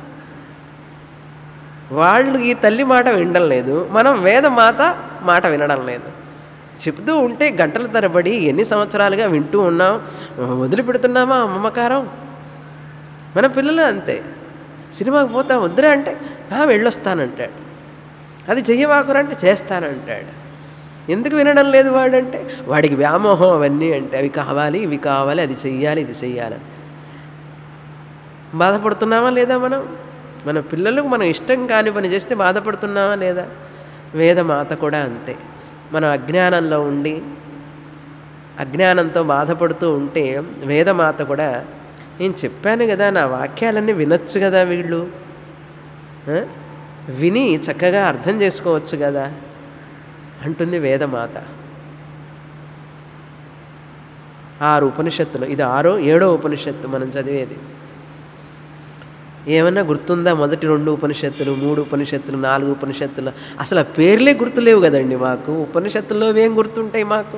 వాళ్ళు ఈ తల్లి మాట వినడం లేదు మనం వేద మాత మాట వినడం లేదు చెప్తూ ఉంటే గంటల తరబడి ఎన్ని సంవత్సరాలుగా వింటూ ఉన్నాం వదిలిపెడుతున్నామా మమకారం మన పిల్లలు అంతే సినిమాకి పోతా వద్దురా అంటే "ఆ, వెళ్ళొస్తానంటాడు అది చెయ్యవాకురంటే చేస్తానంటాడు ఎందుకు వినడం లేదు వాడంటే వాడికి వ్యామోహం అవన్నీ అంటే అవి కావాలి ఇవి కావాలి అది చెయ్యాలి ఇది చెయ్యాలని బాధపడుతున్నామా లేదా మనం మన పిల్లలకు మనం ఇష్టం కాని పని చేస్తే బాధపడుతున్నామా లేదా వేదమాత కూడా అంతే మనం అజ్ఞానంలో ఉండి అజ్ఞానంతో బాధపడుతూ ఉంటే వేదమాత కూడా నేను చెప్పాను కదా నా వాక్యాలన్నీ వినొచ్చు కదా వీళ్ళు ఆ? విని చక్కగా అర్థం చేసుకోవచ్చు కదా అంటుంది వేదమాత ఆరు ఉపనిషత్తులు ఇది ఆరో ఏడో ఉపనిషత్తు మనం చదివేది ఏమన్నా గుర్తుందా మొదటి రెండు ఉపనిషత్తులు మూడు ఉపనిషత్తులు నాలుగు ఉపనిషత్తులు అసలు ఆ పేర్లే గుర్తులేవు కదండి మాకు ఉపనిషత్తుల్లో ఏం గుర్తుంటాయి మాకు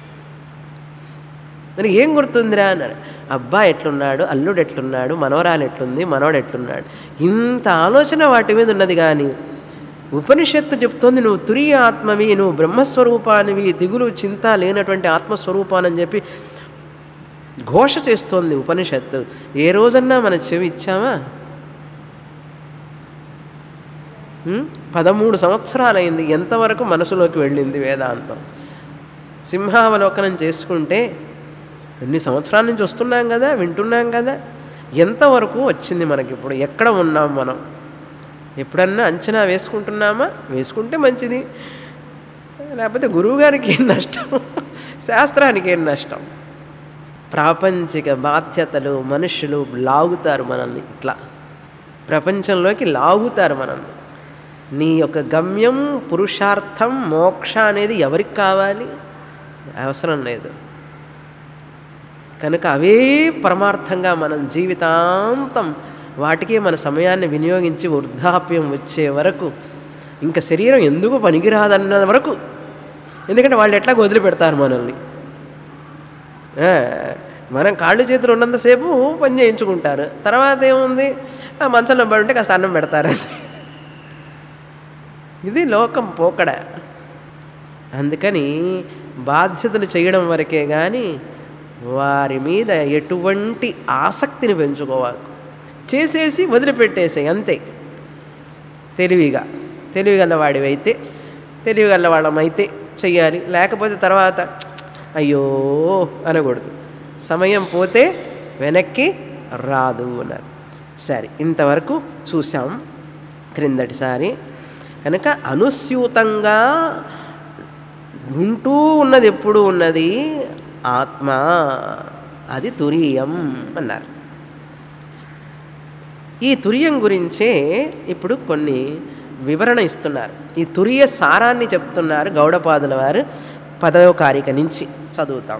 మరి ఏం గుర్తుందిరా అన్నాడు అబ్బా ఎట్లున్నాడు అల్లుడు ఎట్లున్నాడు మనవరాలు ఎట్లుంది మనవడు ఎట్లున్నాడు ఇంత ఆలోచన వాటి మీద ఉన్నది కానీ ఉపనిషత్తు చెప్తోంది నువ్వు తురియ ఆత్మవి నువ్వు బ్రహ్మస్వరూపానివి దిగులు చింత లేనటువంటి ఆత్మస్వరూపానని చెప్పి ఘోష చేస్తోంది ఉపనిషత్తు ఏ రోజన్నా మన చెవి ఇచ్చామా ఉం? పదమూడు సంవత్సరాలైంది ఎంతవరకు మనసులోకి వెళ్ళింది వేదాంతం సింహావలోకనం చేసుకుంటే ఎన్ని సంవత్సరాల నుంచి వస్తున్నాం కదా వింటున్నాం కదా ఎంతవరకు వచ్చింది మనకి ఇప్పుడు ఎక్కడ ఉన్నాం మనం ఎప్పుడన్నా అంచనా వేసుకుంటున్నామా వేసుకుంటే మంచిది లేకపోతే గురువుగారికి ఏం నష్టం శాస్త్రానికి ఏం నష్టం ప్రాపంచిక బాధ్యతలు మనుషులు లాగుతారు మనల్ని ఇట్లా ప్రపంచంలోకి లాగుతారు మనల్ని నీ యొక్క గమ్యం పురుషార్థం మోక్ష అనేది ఎవరికి కావాలి అవసరం లేదు కనుక అవే పరమార్థంగా మనం జీవితాంతం వాటికే మన సమయాన్ని వినియోగించి వృద్ధాప్యం వచ్చే వరకు ఇంకా శరీరం ఎందుకు పనికిరాదన్న వరకు ఎందుకంటే వాళ్ళు ఎట్లా వదిలిపెడతారు మనల్ని ఆ, మనం కాళ్ళు చేతులు ఉన్నంతసేపు పని చేయించుకుంటారు తర్వాత ఏముంది ఆ మంచంలో పడి ఉంటే కాస్త అన్నం పెడతారు అంతే. ఇది లోకం పోకడ అందుకని బాధ్యతలు చేయడం వరకే కానీ వారి మీద ఎటువంటి ఆసక్తిని పెంచుకోవాలి చేసేసి వదిలిపెట్టేసాయి అంతే తెలివిగా తెలివిగల వాడివైతే తెలివిగల వాళ్ళమైతే చెయ్యాలి లేకపోతే తర్వాత అయ్యో అనకూడదు సమయం పోతే వెనక్కి రాదు అన్నారు సరే ఇంతవరకు చూసాం క్రిందటిసారి కనుక అనుస్యూతంగా ఉంటూ ఉన్నది ఎప్పుడు ఉన్నది ఆత్మ అది తురీయం అన్నారు ఈ తురియం గురించే ఇప్పుడు కొన్ని వివరణ ఇస్తున్నారు ఈ తురియ సారాన్ని చెప్తున్నారు గౌడపాదుల వారు పదవ కారిక నుంచి చదువుతాం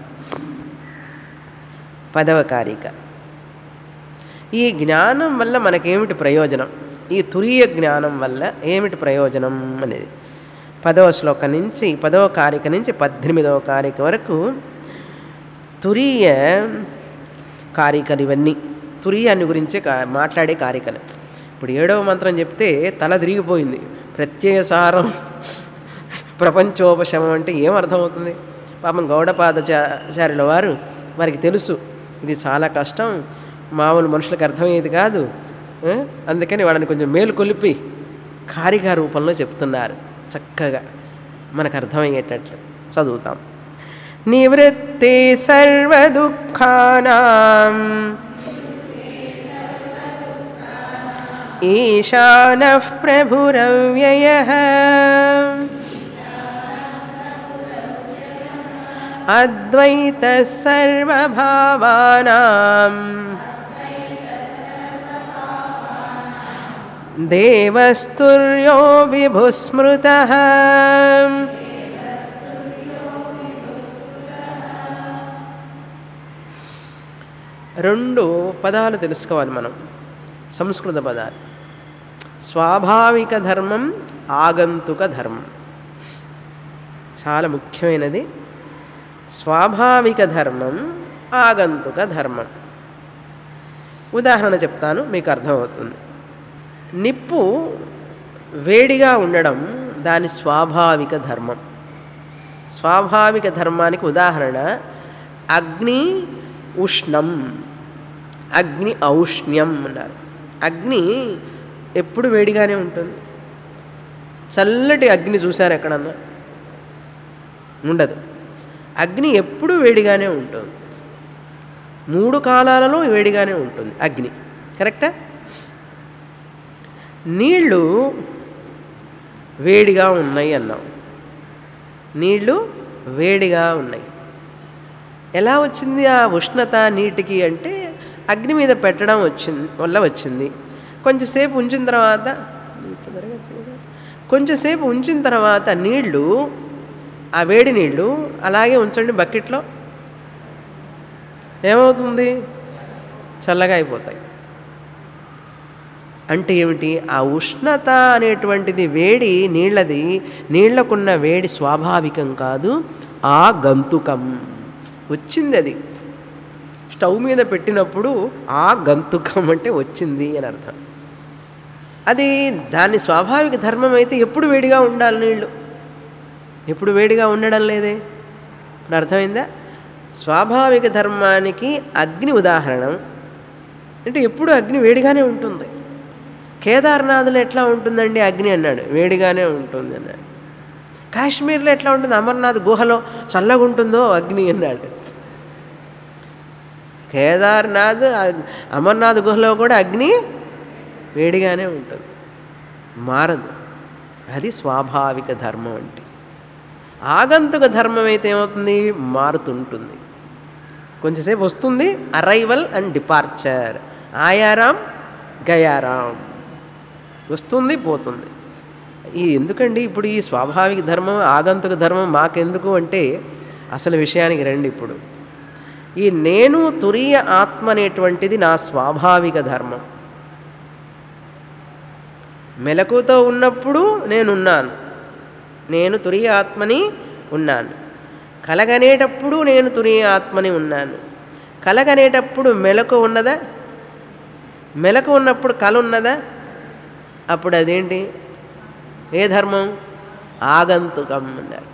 పదవ కారిక ఈ జ్ఞానం వల్ల మనకేమిటి ప్రయోజనం ఈ తురియ జ్ఞానం వల్ల ఏమిటి ప్రయోజనం అనేది పదవ శ్లోకం నుంచి పదవ కారిక నుంచి పద్దెనిమిదవ కారిక వరకు తురియ కారికలు ఇవన్నీ తురియాన్ని గురించే కా మాట్లాడే కారికలు ఇప్పుడు ఏడవ మంత్రం చెప్తే తల తిరిగిపోయింది ప్రత్యయసారం ప్రపంచోపశమం అంటే ఏం అర్థమవుతుంది పాపం గౌడపాదచార్యుల వారు వారికి తెలుసు ఇది చాలా కష్టం మామూలు మనుషులకు అర్థమయ్యేది కాదు ఆ? అందుకని వాళ్ళని కొంచెం మేలు కొలిపి కారిక రూపంలో చెప్తున్నారు చక్కగా మనకు అర్థమయ్యేటట్లు చదువుతాం నివృత్తి సర్వదుఃఖానాం ఈశానః ప్రభురవ్యయः అద్వైతः సర్వభావానాం దేవస్తుర్యో విభుస్మృతः రెండు పదాలు తెలుసుకోవాలి మనం సంస్కృత పదాలు స్వాభావిక ధర్మం ఆగంతుక ధర్మం చాలా ముఖ్యమైనది స్వాభావిక ధర్మం ఆగంతుక ధర్మం ఉదాహరణ చెప్తాను మీకు అర్థమవుతుంది నిప్పు వేడిగా ఉండడం దాని స్వాభావిక ధర్మం స్వాభావిక ధర్మానికి ఉదాహరణ అగ్ని ఉష్ణం అగ్ని ఔష్ణ్యం అన్నారు అగ్ని ఎప్పుడు వేడిగానే ఉంటుంది చల్లటి అగ్ని చూశారు ఎక్కడన్నా ఉండదు అగ్ని ఎప్పుడు వేడిగానే ఉంటుంది మూడు కాలాలలో వేడిగానే ఉంటుంది అగ్ని కరెక్టా నీళ్ళు వేడిగా ఉన్నాయి అన్నాం నీళ్ళు వేడిగా ఉన్నాయి ఎలా వచ్చింది ఆ ఉష్ణత నీటికి అంటే అగ్ని మీద పెట్టడం వచ్చింది వల్ల వచ్చింది కొంచెంసేపు ఉంచిన తర్వాత కొంచెంసేపు ఉంచిన తర్వాత నీళ్ళు ఆ వేడి నీళ్ళు అలాగే ఉంచండి బకెట్లో ఏమవుతుంది చల్లగా అయిపోతాయి అంటే ఏమిటి ఆ ఉష్ణత అనేటువంటిది వేడి నీళ్ళది నీళ్లకున్న వేడి స్వాభావికం కాదు ఆ గంతుకం వచ్చింది అది స్టవ్ మీద పెట్టినప్పుడు ఆ గంతుకం అంటే వచ్చింది అని అర్థం అది దాని స్వాభావిక ధర్మం అయితే ఎప్పుడు వేడిగా ఉండాలి నీళ్ళు ఎప్పుడు వేడిగా ఉండడం లేదే ఇప్పుడు అర్థమైందా స్వాభావిక ధర్మానికి అగ్ని ఉదాహరణ అంటే ఎప్పుడు అగ్ని వేడిగానే ఉంటుంది కేదార్నాథ్లో ఎట్లా ఉంటుందండి అగ్ని అన్నాడు వేడిగానే ఉంటుంది అన్నాడు కాశ్మీర్లో ఎట్లా ఉంటుంది అమర్నాథ్ గుహలో చల్లగా ఉంటుందో అగ్ని అన్నాడు కేదార్నాథ్ అగ్- అమర్నాథ్ గుహలో కూడా అగ్ని వేడిగానే ఉంటుంది మారదు అది స్వాభావిక ధర్మం అంటే ఆగంతుక ధర్మం అయితే ఏమవుతుంది మారుతుంటుంది కొంచెంసేపు వస్తుంది అరైవల్ అండ్ డిపార్చర్ ఆయారాం గయారాం వస్తుంది పోతుంది ఈ ఎందుకండి ఇప్పుడు ఈ స్వాభావిక ధర్మం ఆగంతుక ధర్మం మాకెందుకు అంటే అసలు విషయానికి రండి ఇప్పుడు ఈ నేను తురియ ఆత్మ అనేటువంటిది నా స్వాభావిక ధర్మం మెలకుతో ఉన్నప్పుడు నేనున్నాను నేను తురియ ఆత్మని ఉన్నాను కలగనేటప్పుడు నేను తురియ ఆత్మని ఉన్నాను కలగనేటప్పుడు మెలకు ఉన్నదా మెలకు ఉన్నప్పుడు కల ఉన్నదా అప్పుడు అదేంటి ఏ ధర్మం ఆగంతుకం అన్నారు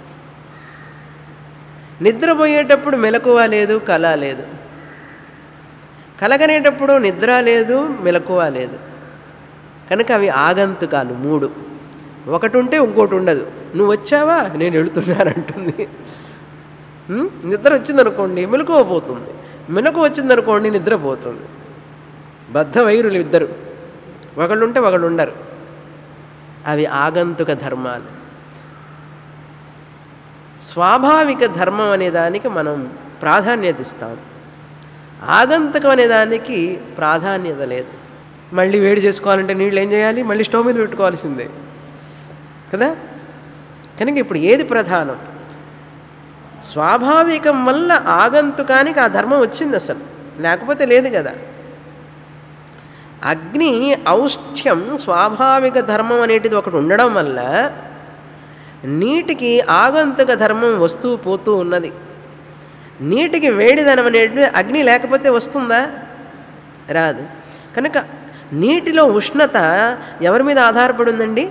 నిద్రపోయేటప్పుడు మెలకువ లేదు కళ లేదు కలగనేటప్పుడు నిద్ర లేదు మెలకువ లేదు కనుక అవి ఆగంతుకాలు మూడు ఒకటి ఉంటే ఇంకోటి ఉండదు నువ్వు వచ్చావా నేను వెళుతున్నానంటుంది ఉం? నిద్ర వచ్చిందనుకోండి మెలకువ పోతుంది మెలకు వచ్చిందనుకోండి నిద్ర పోతుంది బద్ధ వైరులు ఇద్దరు ఒకళ్ళు ఉంటే ఒకళ్ళు ఉండరు అవి ఆగంతుక ధర్మాలు స్వాభావిక ధర్మం అనే దానికి మనం ప్రాధాన్యత ఇస్తాం ఆగంతుకం అనే దానికి ప్రాధాన్యత లేదు మళ్ళీ వేడి చేసుకోవాలంటే నీళ్ళు ఏం చేయాలి మళ్ళీ స్టవ్ మీద పెట్టుకోవాల్సిందే కదా కనుక ఇప్పుడు ఏది ప్రధానం స్వాభావికం వల్ల ఆగంతుకానికి ఆ ధర్మం వచ్చింది అసలు లేకపోతే లేదు కదా అగ్ని ఔష్ఠ్యం స్వాభావిక ధర్మం అనేటిది ఒకటి ఉండడం వల్ల నీటికి ఆగంతుక ధర్మం వస్తూ పోతూ ఉన్నది నీటికి వేడిదనం అనేటిది అగ్ని లేకపోతే వస్తుందా రాదు కనుక నీటిలో ఉష్ణత ఎవరి మీద ఆధారపడి ఉందండి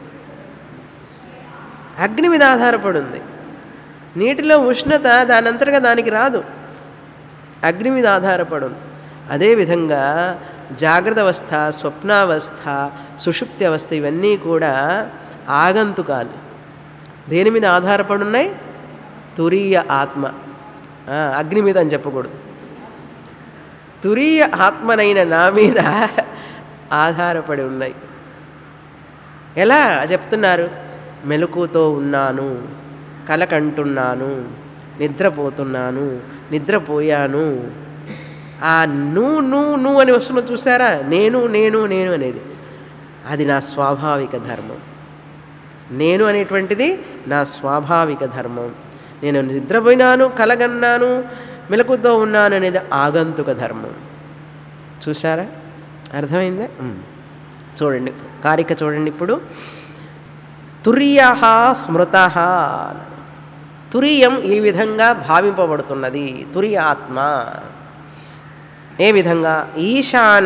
అగ్ని మీద ఆధారపడి ఉంది నీటిలో ఉష్ణత దానంతటగా దానికి రాదు అగ్ని మీద ఆధారపడి ఉంది అదేవిధంగా జాగ్రత్త అవస్థ స్వప్నావస్థ సుషుప్తి అవస్థ ఇవన్నీ కూడా ఆగంతుకాలు దేని మీద ఆధారపడి ఉన్నాయి తురీయ ఆత్మ ఆ, అగ్ని మీద అని చెప్పకూడదు తురీయ ఆత్మనైన నా మీద ఆధారపడి ఉన్నాయి ఎలా చెప్తున్నారు మెలకుతో ఉన్నాను కలకంటున్నాను నిద్రపోతున్నాను నిద్రపోయాను ఆ నువ్వు నువ్వు నువ్వు అని వస్తున్న చూసారా నేను నేను నేను అనేది అది నా స్వాభావిక ధర్మం నేను అనేటువంటిది నా స్వాభావిక ధర్మం నేను నిద్రపోయినాను కలగన్నాను మెలకుతో ఉన్నాను అనేది ఆగంతుక ధర్మం చూసారా అర్థమైందా ఉమ్. చూడండి కారిక చూడండి ఇప్పుడు తుర్య స్మృత తురియం ఈ విధంగా భావింపబడుతున్నది తురియ ఆత్మ ఏ విధంగా ఈశాన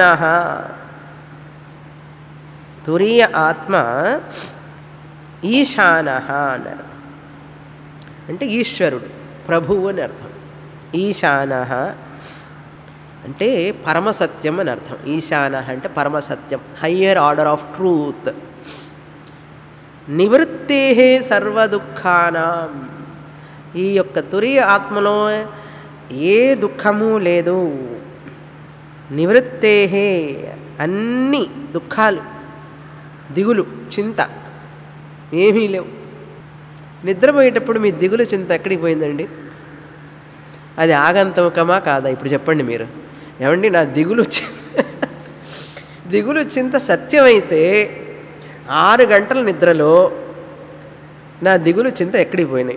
తురియ ఆత్మ ఈశాన అన్నారు అంటే ఈశ్వరుడు ప్రభువు అని అర్థం ఈశాన అంటే పరమసత్యం అని అర్థం ఈశాన అంటే పరమసత్యం హయ్యర్ ఆర్డర్ ఆఫ్ ట్రూత్ నివృత్తే సర్వదుఃఖానాం ఈ యొక్క తురియ ఆత్మలో ఏ దుఃఖము లేదు నివృత్తే అన్ని దుఃఖాలు దిగులు చింత ఏమీ లేవు నిద్రపోయేటప్పుడు మీ దిగులు చింత ఎక్కడికి పోయిందండి అది ఆగంతకమా కాదా ఇప్పుడు చెప్పండి మీరు ఏమండి నా దిగులు చి- దిగులు చింత సత్యమైతే ఆరు గంటల నిద్రలో నా దిగులు చింత ఎక్కడికి పోయినాయి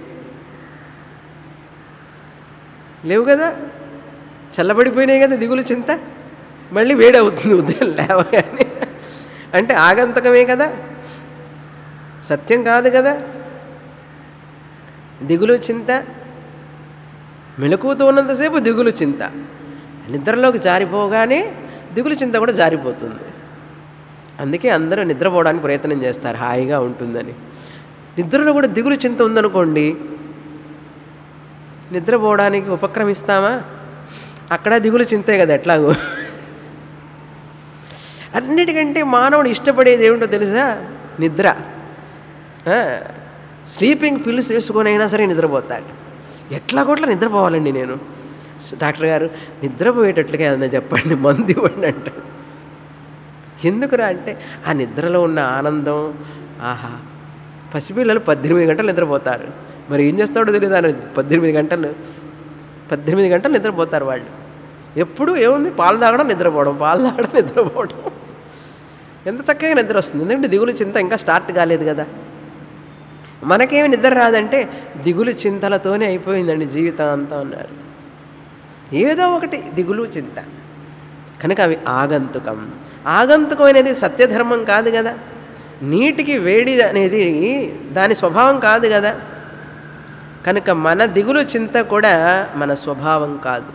లేవు కదా చల్లబడిపోయినాయి కదా దిగులు చింత మళ్ళీ వేడి అవుతుంది ఉదయం లేవగానే అంటే ఆగంతకమే కదా సత్యం కాదు కదా దిగులు చింత మెలకువతో ఉన్నంతసేపు దిగులు చింత నిద్రలోకి జారిపోగానే దిగులు చింత కూడా జారిపోతుంది అందుకే అందరూ నిద్రపోవడానికి ప్రయత్నం చేస్తారు హాయిగా ఉంటుందని నిద్రలో కూడా దిగులు చింత ఉందనుకోండి నిద్రపోవడానికి ఉపక్రమిస్తామా అక్కడ దిగులు చింతే కదా ఎట్లాగో అన్నిటికంటే మానవుడు ఇష్టపడేది ఏమిటో తెలుసా నిద్ర ఆ, స్లీపింగ్ పిల్స్ వేసుకొని అయినా సరే నిద్రపోతాడు ఎట్లా కొట్లా నిద్రపోవాలండి నేను డాక్టర్ గారు నిద్రపోయేటట్లుగా ఏదన్నా చెప్పండి మందు ఇవ్వండి అంటాడు ఎందుకురా అంటే ఆ నిద్రలో ఉన్న ఆనందం ఆహా పసిపిల్లలు పద్దెనిమిది గంటలు నిద్రపోతారు మరి ఏం చేస్తాడో తెలియదు ఆయన పద్దెనిమిది గంటలు పద్దెనిమిది గంటలు నిద్రపోతారు వాళ్ళు ఎప్పుడు ఏముంది పాలు తాగడం నిద్రపోవడం పాలు తాగడం నిద్రపోవడం ఎంత చక్కగా నిద్ర వస్తుంది ఎందుకంటే దిగులు చింత ఇంకా స్టార్ట్ కాలేదు కదా మనకేమి నిద్ర రాదంటే దిగులు చింతలతోనే అయిపోయిందండి జీవితం అంతా ఉన్నారు ఏదో ఒకటి దిగులు చింత కనుక అవి ఆగంతుకం ఆగంతుకం అనేది సత్యధర్మం కాదు కదా నీటికి వేడి అనేది దాని స్వభావం కాదు కదా కనుక మన దిగులు చింత కూడా మన స్వభావం కాదు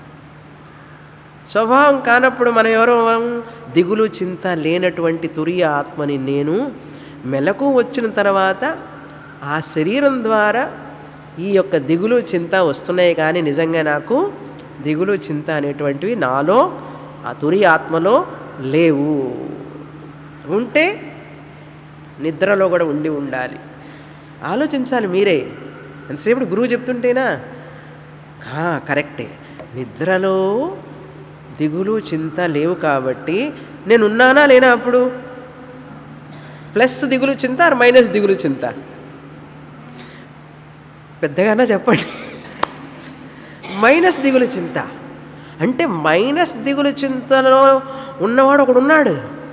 స్వభావం కానప్పుడు మనం ఎవరో దిగులు చింత లేనటువంటి తురియ ఆత్మని నేను మెలకు వచ్చిన తర్వాత ఆ శరీరం ద్వారా ఈ యొక్క దిగులు చింత వస్తున్నాయి కానీ నిజంగా నాకు దిగులు చింత అనేటువంటివి నాలో ఆ తురి ఆత్మలో లేవు ఉంటే నిద్రలో కూడా ఉండి ఉండాలి ఆలోచించాలి మీరే ఎంతసేపు గురువు చెప్తుంటేనా ఆ, కరెక్టే నిద్రలో దిగులు చింత లేవు కాబట్టి నేను ఉన్నానా లేనా అప్పుడు ప్లస్ దిగులు చింత ఆర్ మైనస్ దిగులు చింత పెద్దగానా చెప్పండి మైనస్ దిగులు చింత అంటే మైనస్ దిగులు చింతలో ఉన్నవాడు ఒకడు ఉన్నాడు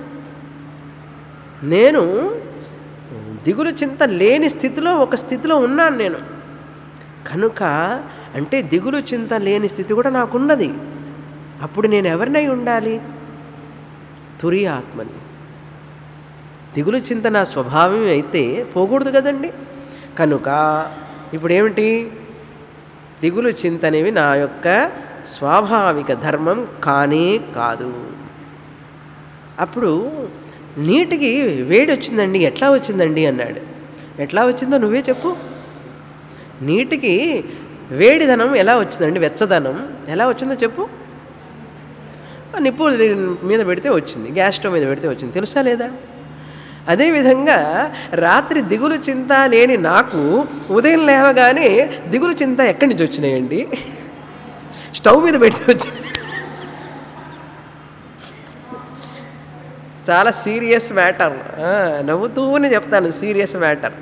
నేను దిగులు చింత లేని స్థితిలో ఒక స్థితిలో ఉన్నాను నేను కనుక అంటే దిగులు చింత లేని స్థితి కూడా నాకున్నది అప్పుడు నేను ఎవరినై ఉండాలి తురి ఆత్మని దిగులు చింత నా స్వభావం అయితే పోకూడదు కదండి కనుక ఇప్పుడు ఏమిటి దిగులు చింత అనేవి నా యొక్క స్వాభావిక ధర్మం కానే కాదు అప్పుడు నీటికి వేడి వచ్చిందండి ఎట్లా వచ్చిందండి అన్నాడు ఎట్లా వచ్చిందో నువ్వే చెప్పు నీటికి వేడిదనం ఎలా వచ్చిందండి వెచ్చదనం ఎలా వచ్చిందో చెప్పు ఆ నిప్పు మీద పెడితే వచ్చింది గ్యాస్ స్టవ్ మీద పెడితే వచ్చింది తెలుసా లేదా అదేవిధంగా రాత్రి దిగులు చింత లేని నాకు ఉదయం లేవగానే దిగులు చింత ఎక్కడి నుంచి వచ్చినాయండి స్టవ్ మీద పెడితే వచ్చింది చాలా సీరియస్ మ్యాటర్ నవ్వుతూనే చెప్తాను సీరియస్ మ్యాటర్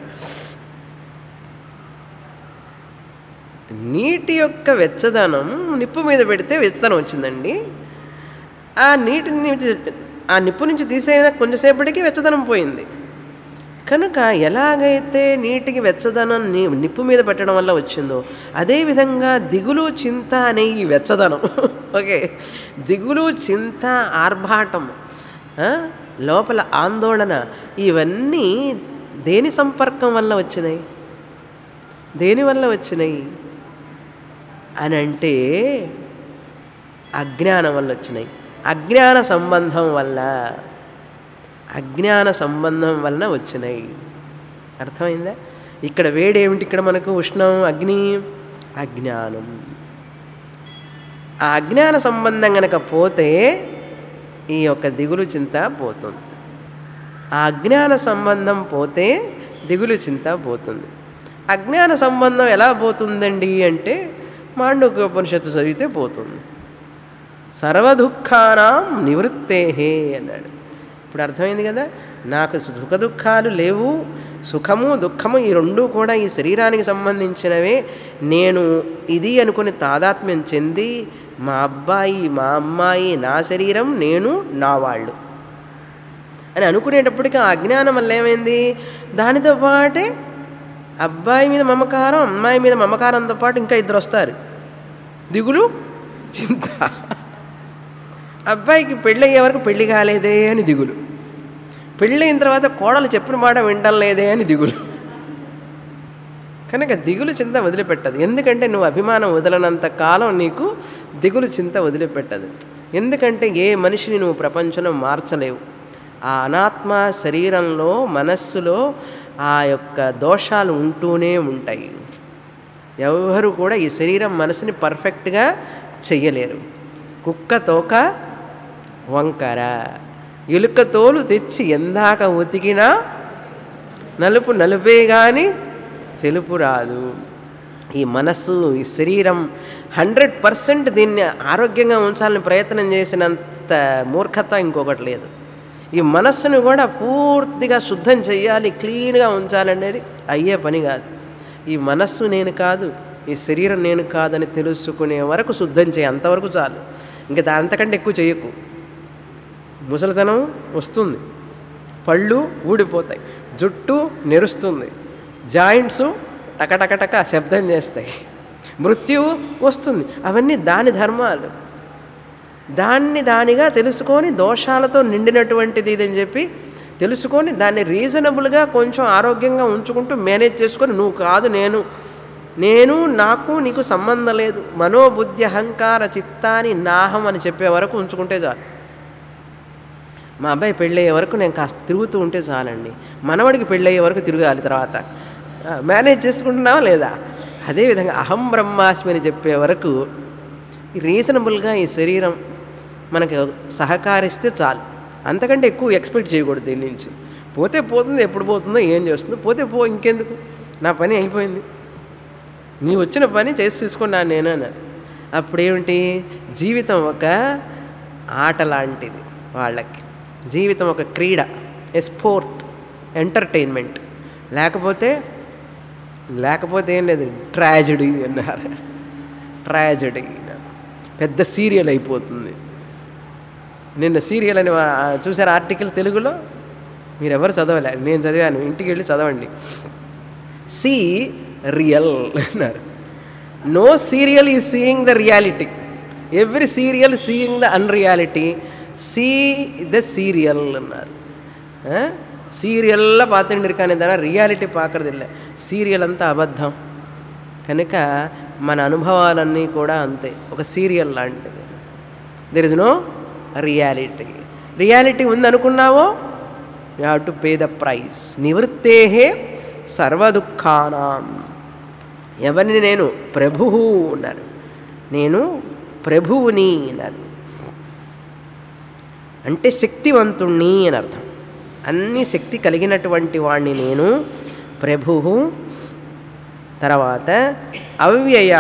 నీటి యొక్క వెచ్చదనం నిప్పు మీద పెడితే వెచ్చదనం వచ్చిందండి ఆ నీటి నుంచి ఆ నిప్పు నుంచి తీసేయన కొంచెంసేపటికి వెచ్చదనం పోయింది కనుక ఎలాగైతే నీటికి వెచ్చదనం ని నిప్పు మీద పెట్టడం వల్ల వచ్చిందో అదేవిధంగా దిగులు చింత అనే ఈ వెచ్చదనం ఓకే దిగులు చింత ఆర్భాటం ఆ, లోపల ఆందోళన ఇవన్నీ దేని సంపర్కం వల్ల వచ్చినాయి దేని వల్ల వచ్చినాయి అని అంటే అజ్ఞానం వల్ల వచ్చినాయి అజ్ఞాన సంబంధం వల్ల అజ్ఞాన సంబంధం వలన వచ్చినాయి అర్థమైందా ఇక్కడ వేడేమిటి ఇక్కడ మనకు ఉష్ణం అగ్ని అజ్ఞానం ఆ అజ్ఞాన సంబంధం గనక పోతే ఈ యొక్క దిగులు చింత పోతుంది ఆ అజ్ఞాన సంబంధం పోతే దిగులు చింత పోతుంది అజ్ఞాన సంబంధం ఎలా పోతుందండి అంటే మాండూక్య ఉపనిషత్తు చదివితే పోతుంది సర్వదుఃఖానాం నివృత్తే అన్నాడు ఇప్పుడు అర్థమైంది కదా నాకు సుఖ దుఃఖాలు లేవు సుఖము దుఃఖము ఈ రెండు కూడా ఈ శరీరానికి సంబంధించినవే నేను ఇది అనుకుని తాదాత్మ్యం చెంది మా అబ్బాయి మా అమ్మాయి నా శరీరం నేను నా వాళ్ళు అని అనుకునేటప్పటికీ ఆ అజ్ఞానం వల్ల ఏమైంది దానితో పాటే అబ్బాయి మీద మమకారం అమ్మాయి మీద మమకారంతో పాటు ఇంకా ఇద్దరు వస్తారు దిగులు చింత అబ్బాయికి పెళ్ళి అయ్యే వరకు పెళ్లి కాలేదే అని దిగులు పెళ్ళైన తర్వాత కోడలు చెప్పిన మాట వినడం లేదే అని దిగులు కనుక దిగులు చింత వదిలిపెట్టదు ఎందుకంటే నువ్వు అభిమానం వదలనంత కాలం నీకు దిగులు చింత వదిలిపెట్టదు ఎందుకంటే ఏ మనిషిని నువ్వు ప్రపంచంలో మార్చలేవు ఆ అనాత్మ శరీరంలో మనస్సులో ఆ యొక్క దోషాలు ఉంటూనే ఉంటాయి ఎవరు కూడా ఈ శరీరం మనసుని పర్ఫెక్ట్గా చెయ్యలేరు కుక్క తోక వంకర ఎలుక తోలు తెచ్చి ఎందాక ఉతికినా నలుపు నలుపే కానీ తెలుపు రాదు ఈ మనస్సు ఈ శరీరం హండ్రెడ్ పర్సెంట్ దీన్ని ఆరోగ్యంగా ఉంచాలని ప్రయత్నం చేసినంత మూర్ఖత ఇంకొకటి లేదు ఈ మనస్సును కూడా పూర్తిగా శుద్ధం చేయాలి క్లీన్గా ఉంచాలనేది అయ్యే పని కాదు ఈ మనస్సు నేను కాదు ఈ శరీరం నేను కాదని తెలుసుకునే వరకు శుద్ధం చేయి అంతవరకు చాలు ఇంకా దాంతకంటే ఎక్కువ చేయకు ముసలితనం వస్తుంది పళ్ళు ఊడిపోతాయి జుట్టు నెరుస్తుంది జాయింట్స్ టకటకటక శబ్దం చేస్తాయి మృత్యువు వస్తుంది అవన్నీ దాని ధర్మాలు దాన్ని దానిగా తెలుసుకొని దోషాలతో నిండినటువంటిది ఇదని చెప్పి తెలుసుకొని దాన్ని రీజనబుల్గా కొంచెం ఆరోగ్యంగా ఉంచుకుంటూ మేనేజ్ చేసుకొని నువ్వు కాదు నేను నేను నాకు నీకు సంబంధం లేదు మనోబుద్ధి అహంకార చిత్తాని నాహం అని చెప్పే వరకు ఉంచుకుంటే చాలు మా అబ్బాయి పెళ్ళయ్యే వరకు నేను కాస్త తిరుగుతూ ఉంటే చాలండి మనవడికి పెళ్ళయ్యే వరకు తిరగాలి తర్వాత ఆ, మేనేజ్ చేసుకుంటున్నావా లేదా అదేవిధంగా అహం బ్రహ్మాస్మి అని చెప్పే వరకు రీజనబుల్గా ఈ శరీరం మనకు సహకరిస్తే చాలు అంతకంటే ఎక్కువ ఎక్స్పెక్ట్ చేయకూడదు దీని నుంచి పోతే పోతుంది ఎప్పుడు పోతుందో ఏం చేస్తుందో పోతే పో ఇంకెందుకు నా పని అయిపోయింది నీ వచ్చిన పని చేసి తీసుకున్నాను నేను అన్నారు అప్పుడేమిటి జీవితం ఒక ఆట లాంటిది వాళ్ళకి జీవితం ఒక క్రీడ ఏ స్పోర్ట్ ఎంటర్టైన్మెంట్ లేకపోతే లేకపోతే ఏం లేదు ట్రాజడీ అన్నారు ట్రాజడీ పెద్ద సీరియల్ అయిపోతుంది నిన్న సీరియల్ అని వా- చూసారు ఆర్టికల్ తెలుగులో మీరు ఎవరు చదవలే నేను చదివాను ఇంటికి వెళ్ళి చదవండి సి రియల్ అన్నారు నో సీరియల్ ఈ seeing the reality every serial seeing the unreality see the serial அன்னார் సీరియల్లో பார்த்துட்டு இருக்கானே తన రియాలిటీ పాకరదిల్ల సీరియల్ అంతా అబద్ధం కనుక మన అనుభవాలన్నీ కూడా అంతే ఒక సీరియల్ లాంటిది there is no reality reality ఉందనుకున్నావో you have to pay the price నివృత్తే సర్వదుఃఖానాం ఎవరిని నేను ప్రభువు అన్నారు నేను ప్రభువుని అన్నారు అంటే శక్తివంతుణ్ణి అని అర్థం అన్ని శక్తి కలిగినటువంటి వాణ్ణి నేను ప్రభువు తర్వాత అవ్యయ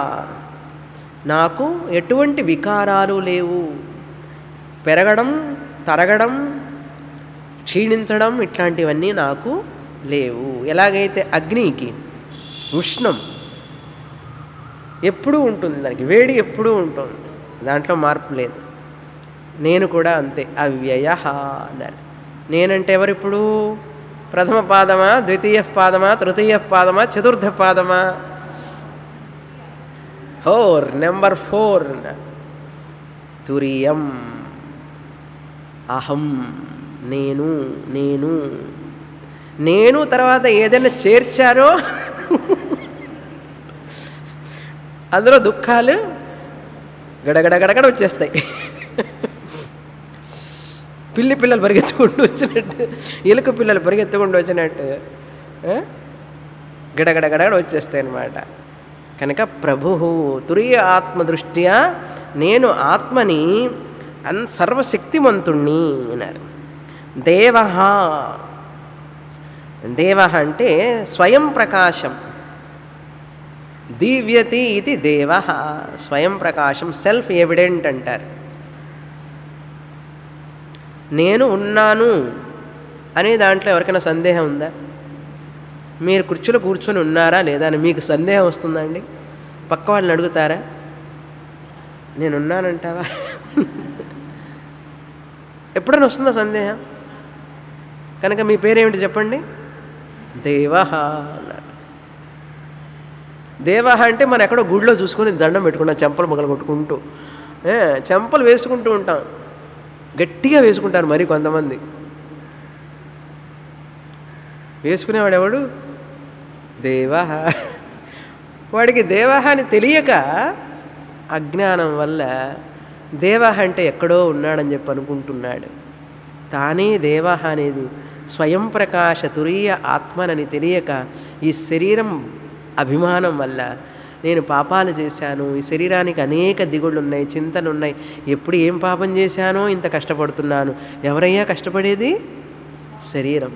నాకు ఎటువంటి వికారాలు లేవు పెరగడం తరగడం క్షీణించడం ఇట్లాంటివన్నీ నాకు లేవు ఎలాగైతే అగ్నికి ఉష్ణం ఎప్పుడూ ఉంటుంది దానికి వేడి ఎప్పుడూ ఉంటుంది దాంట్లో మార్పు లేదు నేను కూడా అంతే అవ్యయ అన్నారు నేనంటే ఎవరిప్పుడు ప్రథమ పాదమా ద్వితీయ పాదమా తృతీయ పాదమా చతుర్థ పాదమా ఫోర్ నెంబర్ ఫోర్ తురియం అహం నేను నేను నేను తర్వాత ఏదైనా చేర్చారో అందులో దుఃఖాలు గడగడగడగడ వచ్చేస్తాయి పిల్లి పిల్లలు పరిగెత్తుకుంటూ వచ్చినట్టు ఎలుక పిల్లలు పరిగెత్తుకుంటూ వచ్చినట్టు ఆ? గడగడగడగడ వచ్చేస్తాయి అన్నమాట కనుక ప్రభు తురియ ఆత్మ దృష్ట్యా నేను ఆత్మని అన్ సర్వశక్తిమంతుణ్ణి అన్నారు దేవ దేవ అంటే స్వయం ప్రకాశం దివ్యతి ఇది దేవ స్వయం ప్రకాశం సెల్ఫ్ ఎవిడెంట్ అంటారు నేను ఉన్నాను అనే దాంట్లో ఎవరికైనా సందేహం ఉందా మీరు కుర్చీలో కూర్చొని ఉన్నారా లేదా అని మీకు సందేహం వస్తుందండి పక్క వాళ్ళని అడుగుతారా నేను ఉన్నానంటావా ఎప్పుడైనా వస్తుందా సందేహం కనుక మీ పేరేమిటి చెప్పండి దేవ అన్నాడు దేవ అంటే మనం ఎక్కడో గుడిలో చూసుకొని దండం పెట్టుకున్నాం చెంపలు మొగలు కొట్టుకుంటూ ఏ, చెంపలు వేసుకుంటూ ఉంటాం గట్టిగా వేసుకుంటారు మరి కొంతమంది వేసుకునేవాడు ఎవడు దేవహ వాడికి దేవహ అని తెలియక అజ్ఞానం వల్ల దేవహ అంటే ఎక్కడో ఉన్నాడని చెప్పి అనుకుంటున్నాడు తానే దేవహ అనేది స్వయం ప్రకాశ తురీయ ఆత్మనని తెలియక ఈ శరీరం అభిమానం వల్ల నేను పాపాలు చేశాను ఈ శరీరానికి అనేక దిగుళ్ళు ఉన్నాయి చింతలు ఉన్నాయి ఎప్పుడు ఏం పాపం చేశానో ఇంత కష్టపడుతున్నాను ఎవరయ్యా కష్టపడేది శరీరం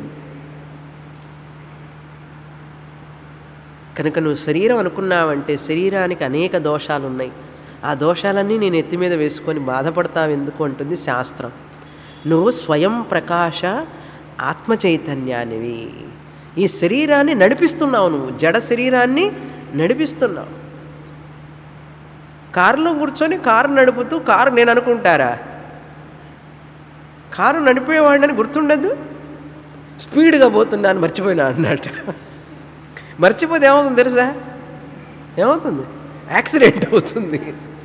కనుక నువ్వు శరీరం అనుకున్నావంటే శరీరానికి అనేక దోషాలు ఉన్నాయి ఆ దోషాలన్నీ నేను ఎత్తి మీద వేసుకొని బాధపడతావు ఎందుకు అంటుంది శాస్త్రం నువ్వు స్వయం ప్రకాశ ఆత్మ చైతన్యానివి ఈ శరీరాన్ని నడిపిస్తున్నావు నువ్వు జడ శరీరాన్ని నడిపిస్తున్నావు కారులో కూర్చొని కారు నడుపుతూ కారు నేను అనుకుంటారా కారు నడిపేవాడిని గుర్తుండదు స్పీడ్గా పోతున్నాను మర్చిపోయినా అన్నట్టు మర్చిపోతే ఏమవుతుంది తెలుసా ఏమవుతుంది యాక్సిడెంట్ అవుతుంది